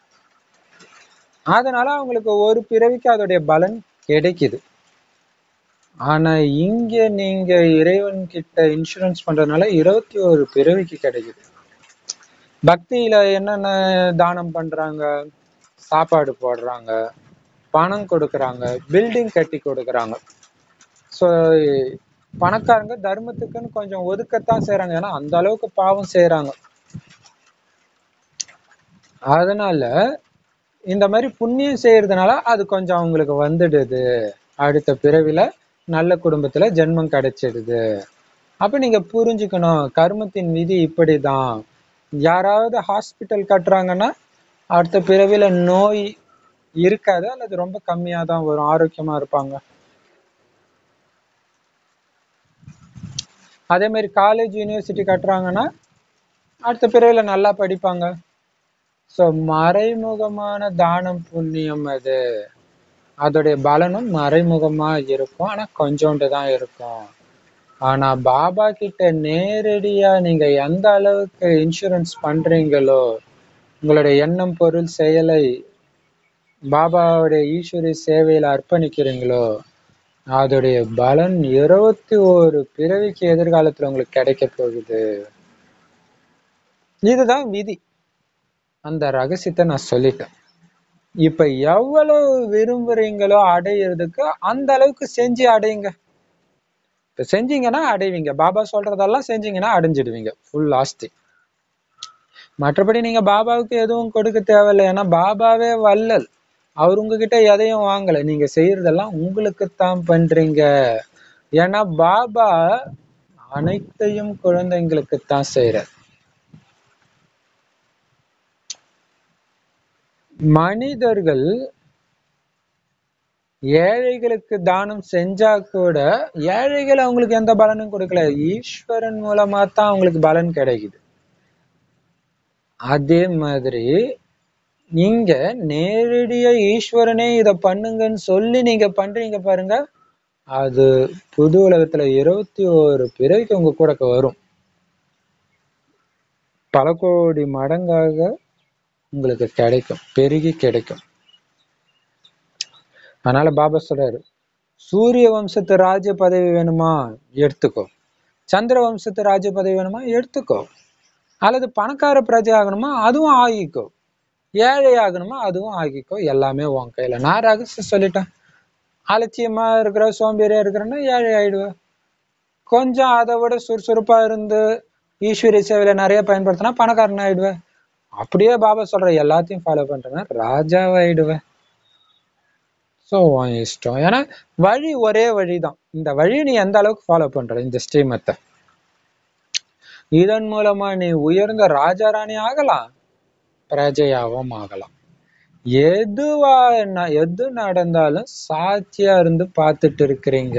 அதனால அவங்களுக்கு ஒரு பிறவிக்கு அதோடைய பலன் கிடைக்குது ஆனா இங்க நீங்க இறைவன் கிட்ட இன்சூரன்ஸ் பண்றதுனால இருபத்தி ஒரு பிறவிக்கு கிடைக்குது பக்தியில என்னென்ன தானம் பண்றாங்க சாப்பாடு போடுறாங்க பணம் கொடுக்கறாங்க பில்டிங் கட்டி கொடுக்கறாங்க ஸோ பணக்காரங்க தர்மத்துக்குன்னு கொஞ்சம் ஒதுக்கத்தான் செய்றாங்க ஏன்னா அந்த அளவுக்கு பாவம் செய்றாங்க அதனால இந்த மாதிரி புண்ணியம் செய்யறதுனால அது கொஞ்சம் அவங்களுக்கு வந்துடுது அடுத்த பிறவில நல்ல குடும்பத்துல ஜென்மம் கிடைச்சிடுது அப்ப நீங்க புரிஞ்சுக்கணும் கர்மத்தின் விதி இப்படிதான் யாராவது ஹாஸ்பிட்டல் கட்டுறாங்கன்னா அடுத்த பிறவில நோய் இருக்காது அல்லது ரொம்ப கம்மியா தான் வரும் ஆரோக்கியமா இருப்பாங்க அதே மாதிரி காலேஜ் யூனிவர்சிட்டி கட்டுறாங்கன்னா அடுத்த பிறவில நல்லா படிப்பாங்க ஸோ மறைமுகமான தானம் புண்ணியம் அது அதோடைய பலனும் மறைமுகமா இருக்கும் ஆனா கொஞ்சோண்டு தான் இருக்கும் ஆனா பாபா கிட்ட நேரடியா நீங்க எந்த அளவுக்கு இன்சூரன்ஸ் பண்றீங்களோ உங்களுடைய எண்ணம் பொருள் செயலை பாபாவுடைய ஈஸ்வரி சேவையில அர்ப்பணிக்கிறீங்களோ அதோடைய பலன் இருபத்தி ஒரு பிறவிக்கு எதிர்காலத்துல உங்களுக்கு கிடைக்க போகுது இதுதான் விதி அந்த ரகசியத்தை நான் சொல்லிட்டேன் இப்ப எவ்வளவு விரும்புறீங்களோ அடையிறதுக்கு அந்த அளவுக்கு செஞ்சு அடையுங்க இப்ப செஞ்சீங்கன்னா அடைவீங்க பாபா சொல்றதெல்லாம் செஞ்சீங்கன்னா அடைஞ்சிடுவீங்க ஃபுல் ஆஸ்தி மற்றபடி நீங்க பாபாவுக்கு எதுவும் கொடுக்க தேவையில்லை ஏன்னா பாபாவே வல்லல் அவர் உங்ககிட்ட எதையும் வாங்கல நீங்க செய்யறதெல்லாம் உங்களுக்குத்தான் பண்றீங்க ஏன்னா பாபா அனைத்தையும் குழந்தைங்களுக்குத்தான் செய்யறார் மனிதர்கள் ஏழைகளுக்கு தானம் செஞ்சா கூட ஏழைகள் அவங்களுக்கு எந்த பலனும் கொடுக்கல ஈஸ்வரன் மூலமா தான் அவங்களுக்கு பலன் கிடைக்குது அதே மாதிரி நீங்க நேரடியா ஈஸ்வரனே இத பண்ணுங்கன்னு சொல்லி நீங்க பண்றீங்க பாருங்க அது புது உலகத்துல இருபத்தி ஒரு பிறவிக்கு உங்க கூட வரும் பல கோடி மடங்காக உங்களுக்கு கிடைக்கும் பெருகி கிடைக்கும் அதனால பாபா சொல்றாரு சூரிய வம்சத்து ராஜ்ய பதவி வேணுமா எடுத்துக்கோ சந்திர வம்சத்து ராஜ்ய பதவி வேணுமா எடுத்துக்கோ அல்லது பணக்கார பிரஜை ஆகணுமா அதுவும் ஆகிக்கோ ஏழை ஆகணுமா அதுவும் ஆகிக்கோ எல்லாமே உன் கையில நான் ரகசியம் சொல்லிட்டேன் அலட்சியமா இருக்கிற சோம்பேறியா இருக்கிறேன்னா ஏழை ஆயிடுவேன் கொஞ்சம் அதை விட சுறுசுறுப்பா இருந்து ஈஸ்வரி சேவையில நிறைய பயன்படுத்தினா பணக்காரன் ஆயிடுவேன் அப்படியே பாபா சொல்ற எல்லாத்தையும் ஃபாலோ பண்றேன்னா ராஜாவாயிடுவேன் ஸோ உன் இஷ்டம் ஏன்னா வழி ஒரே வழிதான் இந்த வழியை நீ எந்த அளவுக்கு ஃபாலோ பண்ற இந்த ஸ்ரீமத்தை இதன் மூலமா நீ உயர்ந்த ராஜாராணி ஆகலாம் பிரஜையாவும் ஆகலாம் எதுவா ந- எது நடந்தாலும் சாட்சியா இருந்து பார்த்துட்டு இருக்கிறீங்க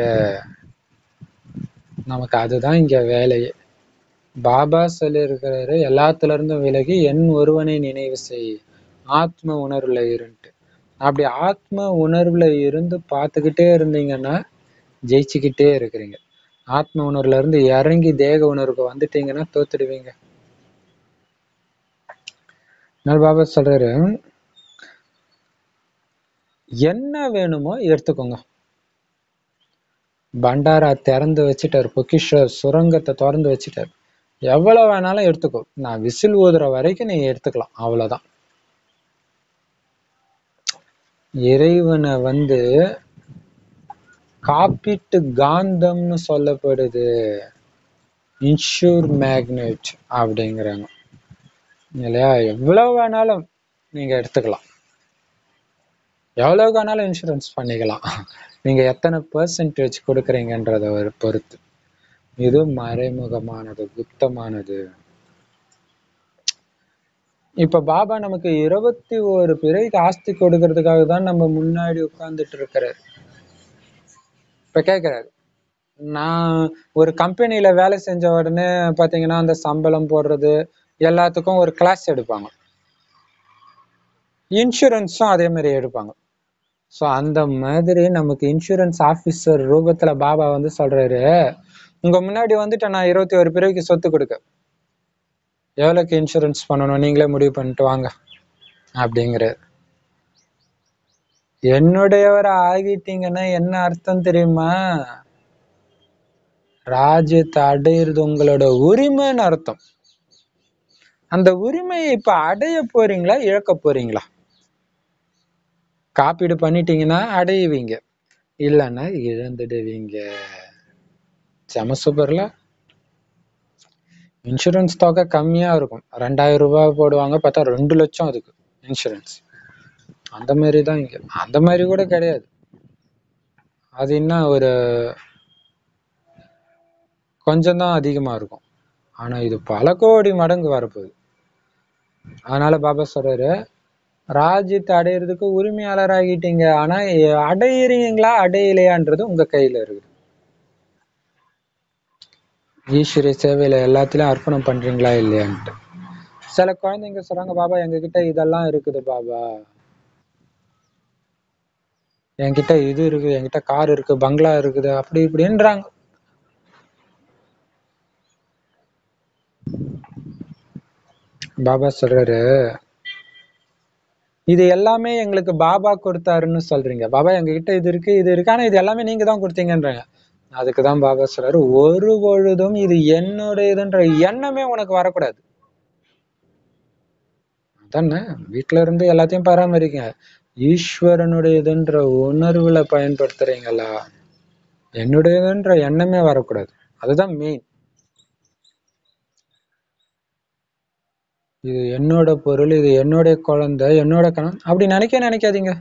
நமக்கு அதுதான் இங்க வேலையே பாபா சொல்லியிருக்கிறாரு எல்லாத்துல இருந்தும் விலகி என் ஒருவனை நினைவு செய் ஆத்ம உணர்வுல இருந்துட்டு அப்படி ஆத்ம உணர்வுல இருந்து பார்த்துக்கிட்டே இருந்தீங்கன்னா ஜெயிச்சுக்கிட்டே இருக்கிறீங்க ஆத்ம உணர்வுல இருந்து இறங்கி தேக உணர்வுக்கு வந்துட்டீங்கன்னா தோத்துடுவீங்க அதனால பாபா சொல்றாரு என்ன வேணுமோ எடுத்துக்கோங்க பண்டாரா திறந்து வச்சுட்டாரு பொக்கிஷ சுரங்கத்தை திறந்து வச்சுட்டாரு எவ்வளவு வேணாலும் எடுத்துக்கோ நான் விசில் ஊதுற வரைக்கும் நீ எடுத்துக்கலாம் அவ்வளவுதான் இறைவனை வந்து காப்பீட்டு காந்தம்னு சொல்லப்படுது இன்ஷூர் மேக்னெட் அப்படிங்கிறாங்க இல்லையா எவ்வளவு வேணாலும் நீங்க எடுத்துக்கலாம் எவ்வளவு வேணாலும் இன்சூரன்ஸ் பண்ணிக்கலாம் நீங்க எத்தனை பெர்சன்டேஜ் கொடுக்குறீங்கன்றத ஒரு பொறுத்து இது மறைமுகமானது குப்தமானது இப்ப பாபா நமக்கு இருபத்தி ஒரு பிறவிக்கு ஆஸ்தி கொடுக்கறதுக்காக தான் நம்ம முன்னாடி உட்கார்ந்துட்டு இருக்கிறாரு இப்ப கேக்குறாரு நான் ஒரு கம்பெனில வேலை செஞ்ச உடனே பாத்தீங்கன்னா அந்த சம்பளம் போடுறது எல்லாத்துக்கும் ஒரு கிளாஸ் எடுப்பாங்க இன்சூரன்ஸும் அதே மாதிரி எடுப்பாங்க ஸோ அந்த மாதிரி நமக்கு இன்சூரன்ஸ் ஆஃபீஸர் ரூபத்துல பாபா வந்து சொல்றாரு உங்க முன்னாடி வந்துட்டு நான் இருபத்தி ஒரு பிறவிக்கு சொத்து கொடுக்க எவ்வளவுக்கு இன்சூரன்ஸ் பண்ணணும் நீங்களே முடிவு பண்ணிட்டு வாங்க அப்படிங்கிறாரு என்னுடையவர் ஆகிட்டீங்கன்னா என்ன அர்த்தம் தெரியுமா ராஜ்யத்தை அடையிறது உங்களோட உரிமைன்னு அர்த்தம் அந்த உரிமையை இப்ப அடைய போறீங்களா இழக்க போறீங்களா காப்பீடு பண்ணிட்டீங்கன்னா அடையுவீங்க இல்லைன்னா இழந்துடுவீங்க செம சூப்பர்ல இன்சூரன்ஸ் தொகை கம்மியா இருக்கும் ரெண்டாயிரம் ரூபாய் போடுவாங்க பார்த்தா ரெண்டு லட்சம் அதுக்கு இன்சூரன்ஸ் அந்த மாதிரி தான் இங்க அந்த மாதிரி கூட கிடையாது அது இன்னும் ஒரு கொஞ்சம் தான் அதிகமா இருக்கும் ஆனா இது பல கோடி மடங்கு வரப்போகுது அதனால பாபா சொல்றாரு ராஜ்யத்தை அடையிறதுக்கு உரிமையாளர் ஆகிட்டீங்க ஆனா எ- அடையிறீங்களா அடையலையான்றது உங்க கையில இருக்குது ஈஸ்வரிய சேவையில எல்லாத்துலயும் அர்ப்பணம் பண்றீங்களா இல்லையான்ட்டு சில குழந்தைங்க சொல்றாங்க பாபா எங்க கிட்ட இதெல்லாம் இருக்குது பாபா என்கிட்ட இது இருக்கு என்கிட்ட கார் இருக்கு பங்களா இருக்குது அப்படி இப்படின்றாங்க பாபா சொல்றாரு இது எல்லாமே எங்களுக்கு பாபா கொடுத்தாருன்னு சொல்றீங்க பாபா எங்ககிட்ட இது இருக்கு இது இருக்கு ஆனா இது எல்லாமே நீங்க தான் கொடுத்தீங்கன்றாங்க அதுக்குதான் பாபா சொல்றாரு ஒரு பொழுதும் இது என்னுடையதுன்ற எண்ணமே உனக்கு வரக்கூடாது அதானே வீட்ல இருந்து எல்லாத்தையும் பராமரிங்க ஈஸ்வரனுடையதுன்ற உணர்வுல பயன்படுத்துறீங்களா என்னுடையதுன்ற எண்ணமே வரக்கூடாது அதுதான் மெயின் இது என்னோட பொருள் இது என்னுடைய குழந்தை என்னோட கணம் அப்படி நினைக்க நினைக்காதீங்க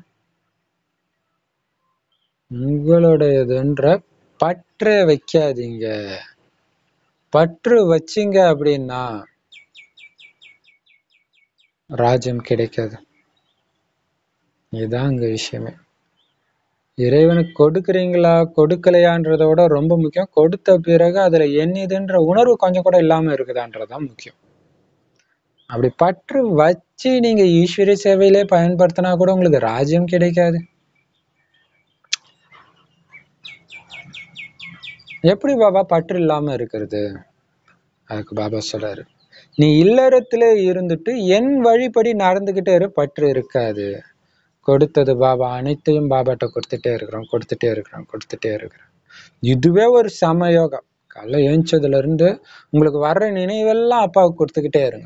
உங்களுடையதுன்ற பற்று வைக்காதீங்க பற்று வச்சீங்க அப்படின்னா ராஜ்யம் கிடைக்காது இதுதான் அங்க விஷயமே இறைவனுக்கு கொடுக்குறீங்களா கொடுக்கலையான்றத விட ரொம்ப முக்கியம் கொடுத்த பிறகு அதுல என்னதுன்ற உணர்வு கொஞ்சம் கூட இல்லாம இருக்குதான்றதுதான் முக்கியம் அப்படி பற்று வச்சு நீங்க ஈஸ்வரிய சேவையிலே பயன்படுத்தினா கூட உங்களுக்கு ராஜ்யம் கிடைக்காது எப்படி பாபா பற்று இல்லாம இருக்கிறது அதுக்கு பாபா சொல்றாரு நீ இல்லறத்திலே இருந்துட்டு என் வழிப்படி நடந்துகிட்டே இரு பற்று இருக்காது கொடுத்தது பாபா அனைத்தையும் பாபாட்ட கொடுத்துட்டே இருக்கிறோம் கொடுத்துட்டே இருக்கிறோம் கொடுத்துட்டே இருக்கிறோம் இதுவே ஒரு சம யோகா காலைல ஏஞ்சதுல இருந்து உங்களுக்கு வர்ற நினைவெல்லாம் அப்பாவுக்கு கொடுத்துக்கிட்டே இருங்க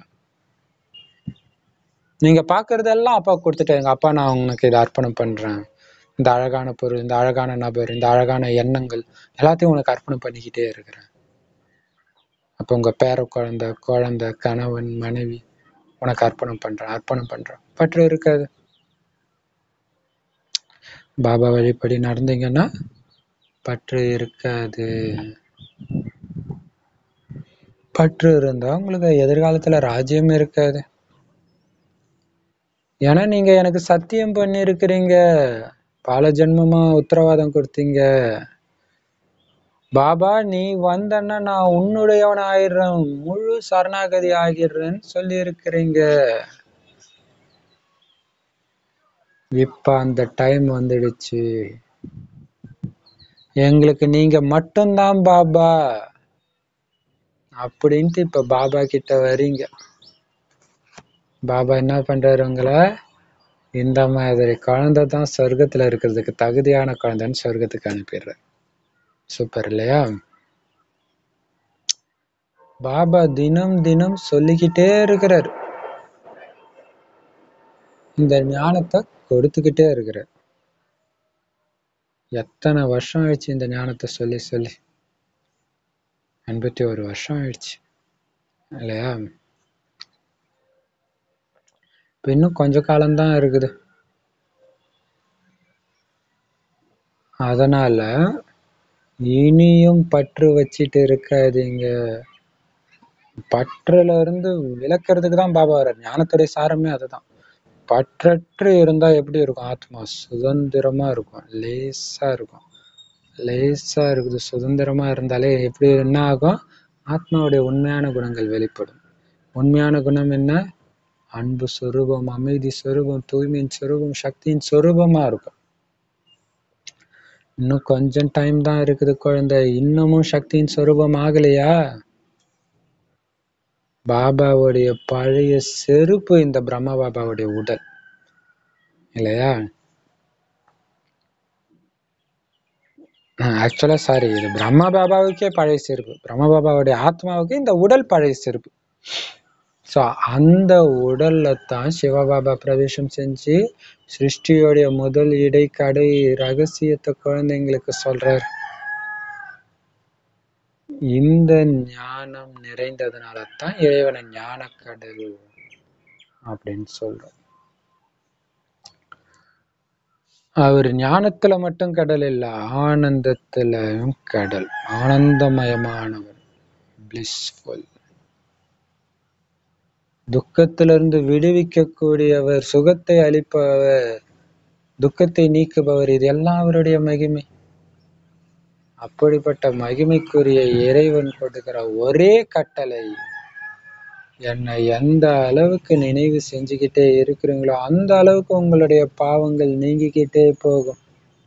நீங்க பாக்குறதெல்லாம் அப்பாவுக்கு கொடுத்துட்டே இருங்க அப்பா நான் உனக்கு இதை அர்ப்பணம் பண்றேன் இந்த அழகான பொருள் இந்த அழகான நபர் இந்த அழகான எண்ணங்கள் எல்லாத்தையும் உனக்கு அர்ப்பணம் பண்ணிக்கிட்டே இருக்கிறேன் அப்போ உங்க பேர குழந்தை குழந்தை கணவன் மனைவி உனக்கு அர்ப்பணம் பண்றேன் அர்ப்பணம் பண்றேன் பற்று இருக்காது பாபா வழிப்படி நடந்தீங்கன்னா பற்று இருக்காது பற்று இருந்தா உங்களுக்கு எதிர்காலத்துல ராஜ்யம் இருக்காது ஏன்னா நீங்க எனக்கு சத்தியம் பண்ணிருக்கிறீங்க பல ஜென்மமா உத்தரவாதம் கொடுத்தீங்க பாபா நீ வந்தன்னா நான் உன்னுடையவன் ஆயிடுறேன் முழு சரணாகதி ஆகிடுறேன்னு சொல்லி இருக்கிறீங்க இப்ப அந்த டைம் வந்துடுச்சு எங்களுக்கு நீங்க மட்டும்தான் பாபா அப்படின்ட்டு இப்ப பாபா கிட்ட வரீங்க பாபா என்ன பண்றாரு உங்களை இந்த மாதிரி குழந்தை தான் சொர்க்கத்துல இருக்கிறதுக்கு தகுதியான குழந்தைன்னு சொர்க்கத்துக்கு அனுப்பிடுறாரு சூப்பர் இல்லையா பாபா தினம் தினம் சொல்லிக்கிட்டே இருக்கிறார் இந்த ஞானத்தை கொடுத்துக்கிட்டே இருக்கிறார் எத்தனை வருஷம் ஆயிடுச்சு இந்த ஞானத்தை சொல்லி சொல்லி எண்பத்தி ஒரு வருஷம் ஆயிடுச்சு இல்லையா இப்ப இன்னும் கொஞ்ச காலம்தான் இருக்குது அதனால இனியும் பற்று வச்சிட்டு இருக்காதீங்க பற்றுல இருந்து விளக்குறதுக்கு தான் பாபா வர்றார் ஞானத்துடைய சாரமே அதுதான் பற்றற்று இருந்தா எப்படி இருக்கும் ஆத்மா சுதந்திரமா இருக்கும் லேசா இருக்கும் லேசா இருக்குது சுதந்திரமா இருந்தாலே எப்படி என்ன ஆகும் ஆத்மாவுடைய உண்மையான குணங்கள் வெளிப்படும் உண்மையான குணம் என்ன அன்பு சொரூபம் அமைதி சொரூபம் தூய்மையின் சொரூபம் சக்தியின் சொரூபமா இருக்கும் இன்னும் கொஞ்சம் டைம் தான் இருக்குது குழந்தை இன்னமும் சக்தியின் சொரூபம் ஆகலையா பாபாவுடைய பழைய செருப்பு இந்த பிரம்ம பாபாவுடைய உடல் இல்லையா ஆக்சுவலா சாரி இது பிரம்ம பாபாவுக்கே பழைய செருப்பு பிரம்ம பாபாவுடைய ஆத்மாவுக்கு இந்த உடல் பழைய செருப்பு ஸோ அந்த உடல்ல தான் சிவபாபா பிரவேசம் செஞ்சு சிருஷ்டியோடைய முதல் இடைக்கடை ரகசியத்தை குழந்தைங்களுக்கு சொல்றார் இந்த ஞானம் நிறைந்ததுனால தான் இறைவனை ஞானக்கடல் அப்படின்னு சொல்றோம் அவர் ஞானத்துல மட்டும் கடல் இல்ல ஆனந்தத்திலும் கடல் ஆனந்தமயமானவர் பிளிஸ்ஃபுல் துக்கத்திலிருந்து விடுவிக்கக்கூடியவர் சுகத்தை அளிப்பவர் துக்கத்தை நீக்குபவர் இது எல்லாம் அவருடைய மகிமை அப்படிப்பட்ட மகிமைக்குரிய இறைவன் கொடுக்கிற ஒரே கட்டளை என்னை எந்த அளவுக்கு நினைவு செஞ்சுக்கிட்டே இருக்கிறீங்களோ அந்த அளவுக்கு உங்களுடைய பாவங்கள் நீங்கிக்கிட்டே போகும்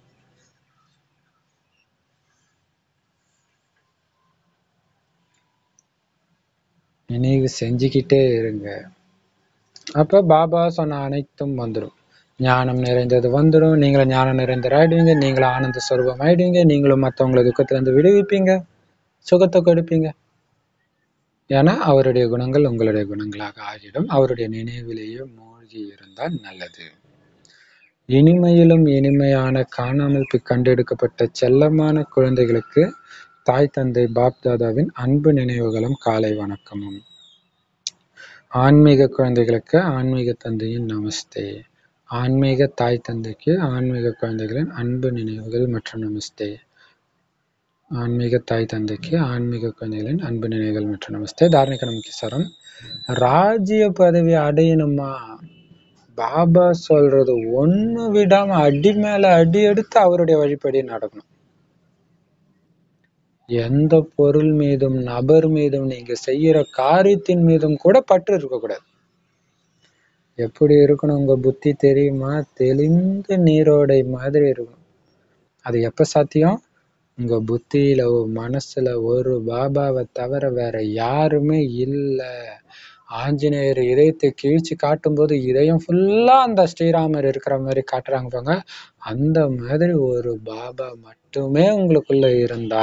நினைவு செஞ்சுக்கிட்டே இருங்க அப்ப பாபா சொன்ன அனைத்தும் வந்துடும் ஞானம் நிறைந்தது வந்துடும் நீங்களும் ஞானம் நிறைந்தர் ஆயிடுவீங்க நீங்களும் ஆனந்த ஸ்வரூபம் ஆயிடுவீங்க நீங்களும் மற்றவங்களை துக்கத்துல இருந்து விடுவிப்பீங்க சுகத்தை கொடுப்பீங்க ஏன்னா அவருடைய குணங்கள் உங்களுடைய குணங்களாக ஆகிடும் அவருடைய நினைவிலேயே மூழ்கி இருந்தால் நல்லது இனிமையிலும் இனிமையான காணாமல் போய் கண்டெடுக்கப்பட்ட செல்லமான குழந்தைகளுக்கு தாய் தந்தை பாப்தாதாவின் அன்பு நினைவுகளும் காலை வணக்கமும் ஆன்மீக குழந்தைகளுக்கு ஆன்மீக தந்தையின் நமஸ்தே ஆன்மீக தாய் தந்தைக்கு ஆன்மீக குழந்தைகளின் அன்பு நினைவுகள் மற்றும் நமஸ்தே ஆன்மீக தாய் தந்தைக்கு ஆன்மீக குழந்தைகளின் அன்பு நினைவுகள் மற்றும் நமஸ்தே தார்மிக நமக்கீஸ்வரம் ராஜ்ய பதவி அடையணுமா பாபா சொல்றது ஒண்ணு விடாம அடி மேல அடி எடுத்து அவருடைய வழிபடி நடக்கணும் எந்த பொருள் மீதும் நபர் மீதும் நீங்க செய்யற காரியத்தின் மீதும் கூட பற்று இருக்கக்கூடாது எப்படி இருக்கணும் உங்க புத்தி தெரியுமா தெளிந்த நீரோடை மாதிரி இருக்கணும் அது எப்ப சாத்தியம் உங்க புத்தியில மனசுல ஒரு பாபாவை தவிர வேற யாருமே இல்லை ஆஞ்சநேயர் இதயத்தை கிழிச்சு காட்டும்போது இதயம் ஃபுல்லா அந்த ஸ்ரீராமர் இருக்கிற மாதிரி காட்டுறாங்க பாங்க அந்த மாதிரி ஒரு பாபா மட்டுமே உங்களுக்குள்ள இருந்தா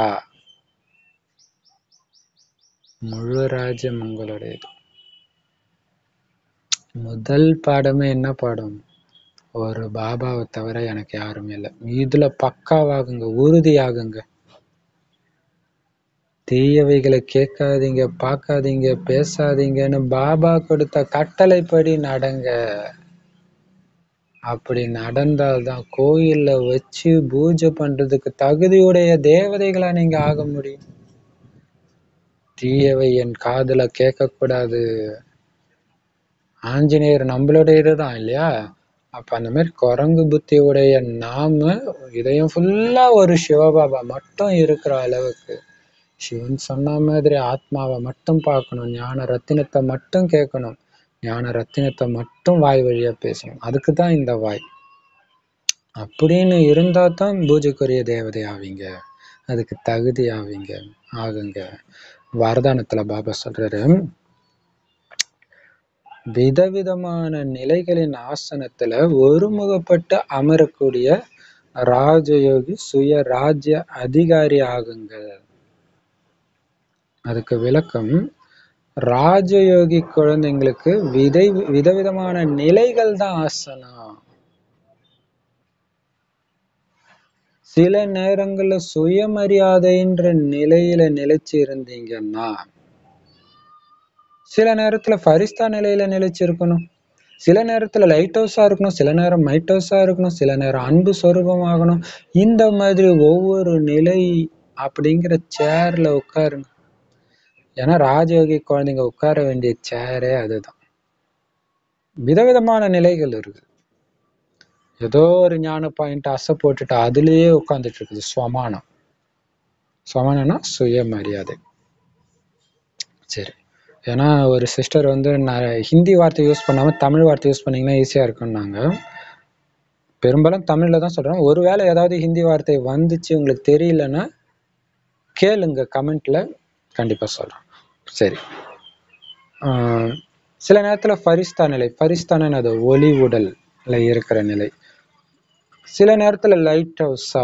முழு ராஜ்யம் உங்களுடையது முதல் பாடமே என்ன பாடம் ஒரு பாபாவை தவிர எனக்கு யாருமே இல்லை இதுல பக்காவாகுங்க உறுதியாகுங்க தீயவைகளை கேட்காதீங்க பார்க்காதீங்க பேசாதீங்கன்னு பாபா கொடுத்த கட்டளைப்படி நடங்க அப்படி நடந்தால்தான் கோயில்ல வச்சு பூஜை பண்றதுக்கு தகுதியுடைய தேவதைகளா நீங்க ஆக முடியும் தீயவை என் காதுல கேட்கக்கூடாது ஆஞ்சநேயர் நம்மளுடைய இதுதான் இல்லையா அப்ப அந்த மாதிரி குரங்கு புத்தியுடைய நாம இதயம் ஃபுல்லா ஒரு சிவபாபா மட்டும் இருக்கிற அளவுக்கு சிவன் சொன்ன மாதிரி ஆத்மாவை மட்டும் பார்க்கணும் ஞான ரத்தினத்தை மட்டும் கேட்கணும் ஞான ரத்தினத்தை மட்டும் வாய் வழியா பேசணும் அதுக்கு தான் இந்த வாய் அப்படின்னு இருந்தா தான் பூஜைக்குரிய தேவதை ஆவீங்க அதுக்கு தகுதி ஆவீங்க ஆகுங்க வரதானத்துல பாபா சொல்றாரு விதவிதமான நிலைகளின் ஆசனத்துல ஒருமுகப்பட்டு அமரக்கூடிய ராஜயோகி சுய ராஜ்ய அதிகாரி ஆகுங்க அதுக்கு விளக்கம் ராஜயோகி குழந்தைங்களுக்கு விதை விதவிதமான நிலைகள் தான் ஆசனம் சில நேரங்கள்ல சுயமரியாதைன்ற நிலையில நிலைச்சு இருந்தீங்கன்னா சில நேரத்துல ஃபரிஸ்தா நிலையில நிலைச்சிருக்கணும் சில நேரத்துல லைட் ஹவுஸா இருக்கணும் சில நேரம் மைட் ஹவுஸா இருக்கணும் சில நேரம் அன்பு சொரூபமாகணும் இந்த மாதிரி ஒவ்வொரு நிலை அப்படிங்கிற சேர்ல உட்காருங்க ஏன்னா ராஜயோகி குழந்தைங்க உட்கார வேண்டிய சேரே அதுதான் விதவிதமான நிலைகள் இருக்கு ஏதோ ஒரு ஞான பாயிண்ட் அசை போட்டுட்டு அதுலயே உட்கார்ந்துட்டு இருக்குது ஸ்வமானம் ஸ்வமானம்னா சுயமரியாதை சரி ஏன்னா ஒரு சிஸ்டர் வந்து நான் ஹிந்தி வார்த்தை யூஸ் பண்ணாம தமிழ் வார்த்தை யூஸ் பண்ணீங்கன்னா ஈஸியா இருக்கும்னாங்க பெரும்பாலும் தமிழ்ல தான் சொல்றேன் ஒருவேளை ஏதாவது ஹிந்தி வார்த்தை வந்துச்சு உங்களுக்கு தெரியலன்னா கேளுங்க கமெண்ட்ல கண்டிப்பா சொல்றேன் சரி ஆஹ் சில நேரத்துல ஃபரிஸ்தா நிலை ஃபரிஸ்தான அது ஒளி உடல்ல இருக்கிற நிலை சில நேரத்துல லைட் ஹவுஸா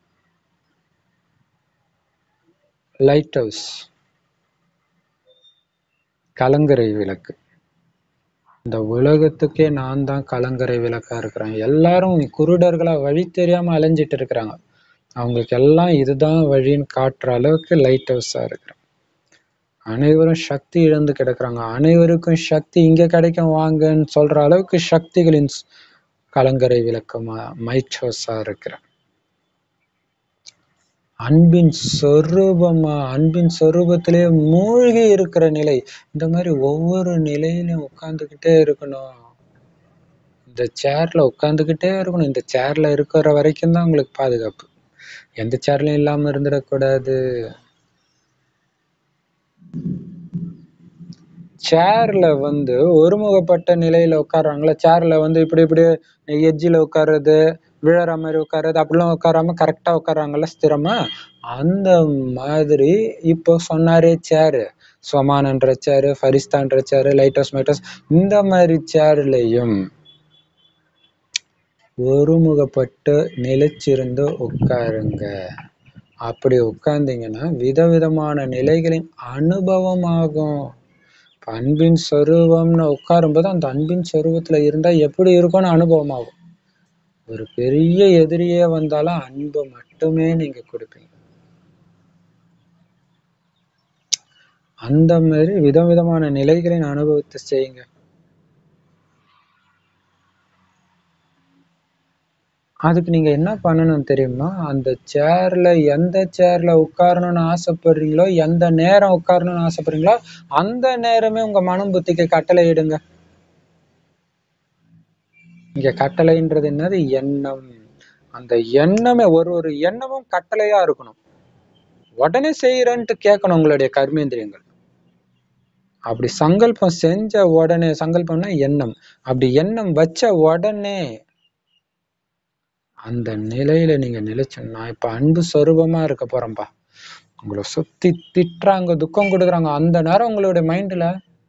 லைட் ஹவுஸ் கலங்கரை விளக்கு இந்த உலகத்துக்கே நான் தான் கலங்கரை விளக்கா இருக்கிறேன் எல்லாரும் குருடர்களா வழி தெரியாம அலைஞ்சிட்டு இருக்கிறாங்க அவங்களுக்கு எல்லாம் இதுதான் வழின்னு காட்டுற அளவுக்கு லைட் ஹவுஸா இருக்கிறேன் அனைவரும் சக்தி இழந்து கிடக்குறாங்க அனைவருக்கும் சக்தி இங்க கிடைக்கும் வாங்கன்னு சொல்ற அளவுக்கு சக்திகளின் ஸ்- கலங்கரை விளக்கமா மைட் ஹவுஸா இருக்கிறேன் அன்பின் சொரூபமா அன்பின் சொரூபத்திலே மூழ்கி இருக்கிற நிலை இந்த மாதிரி ஒவ்வொரு நிலையிலும் உட்கார்ந்துகிட்டே இருக்கணும் இந்த சேர்ல உட்கார்ந்துகிட்டே இருக்கணும் இந்த சேர்ல இருக்கிற வரைக்கும் தான் உங்களுக்கு பாதுகாப்பு எந்த சேர்லயும் இல்லாம இருந்துடக்கூடாது சேர்ல வந்து ஒருமுகப்பட்ட நிலையில உட்கார்றாங்களா சேர்ல வந்து இப்படி இப்படி எட்ஜில் உட்கார்றது விழற மாதிரி உட்கார்றது அப்படிலாம் உட்காராம கரெக்டா உட்கார்றாங்கல்ல ஸ்திரமா அந்த மாதிரி இப்போ சொன்னாரே சேரு சொமானன்ற சேரு ஃபரிஸ்தான்ற சேரு லைட்டஸ் மைட்டஸ் இந்த மாதிரி சேர்லயும் ஒருமுகப்பட்டு நிலைச்சிருந்து உட்காருங்க அப்படி உட்கார்ந்தீங்கன்னா விதவிதமான நிலைகளின் அனுபவம் ஆகும் இப்ப அன்பின் சொரூபம்னு உட்காரும்போது அந்த அன்பின் சொரூபத்துல இருந்தா எப்படி இருக்கும்னு அனுபவம் ஆகும் ஒரு பெரிய எதிரியே வந்தாலும் அன்பை மட்டுமே நீங்க கொடுப்பீங்க அந்த மாதிரி விதவிதமான நிலைகளின் அனுபவத்தை செய்யுங்க அதுக்கு நீங்க என்ன பண்ணணும் தெரியுமா அந்த சேர்ல எந்த சேர்ல உட்காரணும்னு ஆசைப்படுறீங்களோ எந்த நேரம் உட்காரணும்னு ஆசைப்படுறீங்களோ அந்த நேரமே உங்க மனம் புத்திக்கு கட்டளை இடுங்க இங்க கட்டளைன்றது என்னது எண்ணம் அந்த எண்ணமே ஒரு ஒரு எண்ணமும் கட்டளையா இருக்கணும் உடனே செய்யறேன்ட்டு கேட்கணும் உங்களுடைய கர்மேந்திரியங்கள் அப்படி சங்கல்பம் செஞ்ச உடனே சங்கல்பம்னா எண்ணம் அப்படி எண்ணம் வச்ச உடனே அந்த நிலையில நீங்க நிலைச்சு நான் இப்ப அன்பு சொரூபமா இருக்க போறேன்பா உங்களை சுத்தி திட்டுறாங்க துக்கம் கொடுக்குறாங்க அந்த நேரம் உங்களுடைய மைண்ட்ல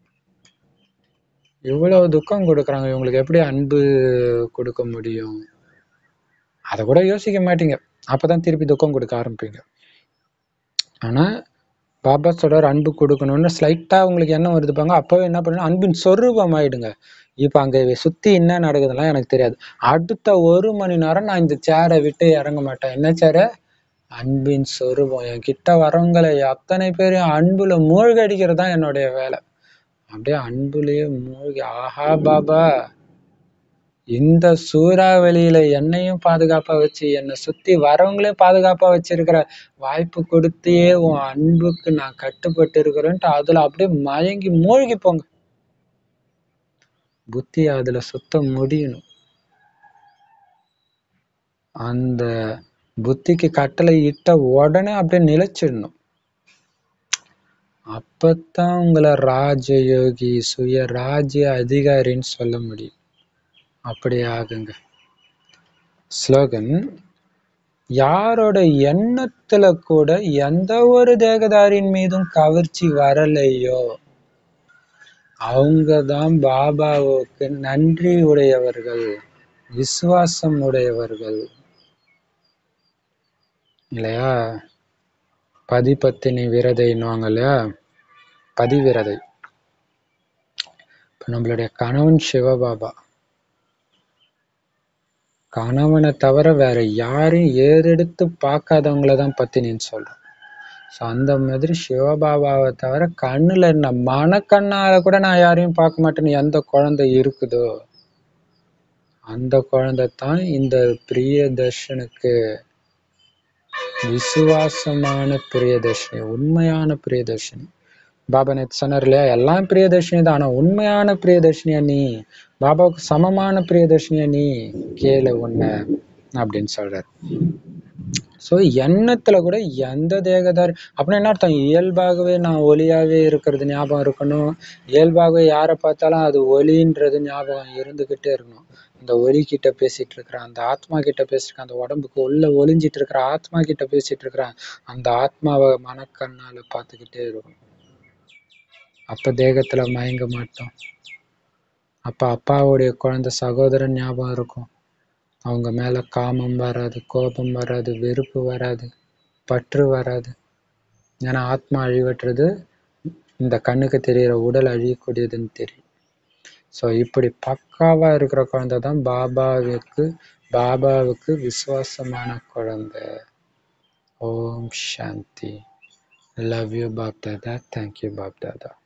இவ்வளவு துக்கம் கொடுக்குறாங்க இவங்களுக்கு எப்படி அன்பு கொடுக்க முடியும் அதை கூட யோசிக்க மாட்டீங்க அப்பதான் திருப்பி துக்கம் கொடுக்க ஆரம்பிப்பீங்க ஆனா பாபா சொல்றாரு அன்பு கொடுக்கணும்னு ஸ்லைட்டா உங்களுக்கு என்ன வருது பாங்க அப்பவே என்ன பண்ணணும் அன்பின் சொரூபம் ஆயிடுங்க இப்ப அங்க சுத்தி என்ன நடக்குதுலாம் எனக்கு தெரியாது அடுத்த ஒரு மணி நேரம் நான் இந்த சேரை விட்டு இறங்க மாட்டேன் என்ன சேர அன்பின் சொரூபம் என் கிட்ட வரவங்களை அத்தனை பேரையும் அன்புல மூழ்கடிக்கிறது தான் என்னுடைய வேலை அப்படியே அன்புலயே மூழ்கி ஆஹா பாபா இந்த சூறாவளியில என்னையும் பாதுகாப்பா வச்சு என்னை சுத்தி வரவங்களையும் பாதுகாப்பா வச்சிருக்கிற வாய்ப்பு கொடுத்தியே உன் அன்புக்கு நான் கட்டுப்பட்டு இருக்கிறேன்ட்டு அதுல அப்படியே மயங்கி மூழ்கி போங்க புத்தி அதுல சுத்த முடியணும் அந்த புத்திக்கு கட்டளை இட்ட உடனே அப்படியே நிலைச்சிடணும் அப்பத்தான் உங்களை ராஜயோகி சுய ராஜ்ய அதிகாரின்னு சொல்ல முடியும் அப்படியே ஆகுங்க ஸ்லோகன் யாரோட எண்ணத்துல கூட எந்த ஒரு தேகதாரின் மீதும் கவர்ச்சி வரலையோ அவங்க தான் பாபாவுக்கு நன்றி உடையவர்கள் விசுவாசம் உடையவர்கள் இல்லையா பதிபத்தினி விரதைன்னுவாங்க இல்லையா பதிவிரதை இப்ப நம்மளுடைய கணவன் சிவபாபா கணவனை தவிர வேற யாரையும் ஏறெடுத்து பார்க்காதவங்கள தான் பத்தினின்னு சொல்றோம் ஸோ அந்த மாதிரி சிவபாபாவை தவிர கண்ணுல என்ன மனக்கண்ணால கூட நான் யாரையும் பார்க்க மாட்டேன்னு எந்த குழந்தை இருக்குதோ அந்த குழந்தை தான் இந்த பிரியதர்ஷனுக்கு விசுவாசமான பிரியதர்ஷினி உண்மையான பிரியதர்ஷினி பாபா நேத்து சொன்னார் இல்லையா எல்லாம் பிரியதர்ஷினி தான் ஆனா உண்மையான பிரியதர்ஷினியா நீ பாபாவுக்கு சமமான பிரியதர்ஷினியா நீ கேளு உன்னை அப்படின்னு சொல்றாரு ஸோ எண்ணத்துல கூட எந்த தேகதாரி அப்படின்னா என்ன அர்த்தம் இயல்பாகவே நான் ஒளியாவே இருக்கிறது ஞாபகம் இருக்கணும் இயல்பாகவே யாரை பார்த்தாலும் அது ஒளின்றது ஞாபகம் இருந்துகிட்டே இருக்கணும் அந்த ஒளி கிட்ட பேசிட்டு இருக்கிறேன் அந்த ஆத்மா கிட்ட பேசிட்டு அந்த உடம்புக்கு உள்ள ஒளிஞ்சிட்டு இருக்கிற ஆத்மா கிட்ட பேசிட்டு இருக்கிறேன் அந்த ஆத்மாவை மனக்கண்ணால பார்த்துக்கிட்டே இருக்கணும் அப்ப தேகத்துல மயங்க மாட்டோம் அப்ப அப்பாவுடைய குழந்தை சகோதரன் ஞாபகம் இருக்கும் அவங்க மேல காமம் வராது கோபம் வராது வெறுப்பு வராது பற்று வராது ஏன்னா ஆத்மா அழிவற்றது இந்த கண்ணுக்கு தெரிகிற உடல் அழியக்கூடியதுன்னு தெரியும் ஸோ இப்படி பக்காவா இருக்கிற குழந்தை தான் பாபாவுக்கு பாபாவுக்கு விசுவாசமான குழந்தை Om Shanti love you Bap Dada thank you Bap Dada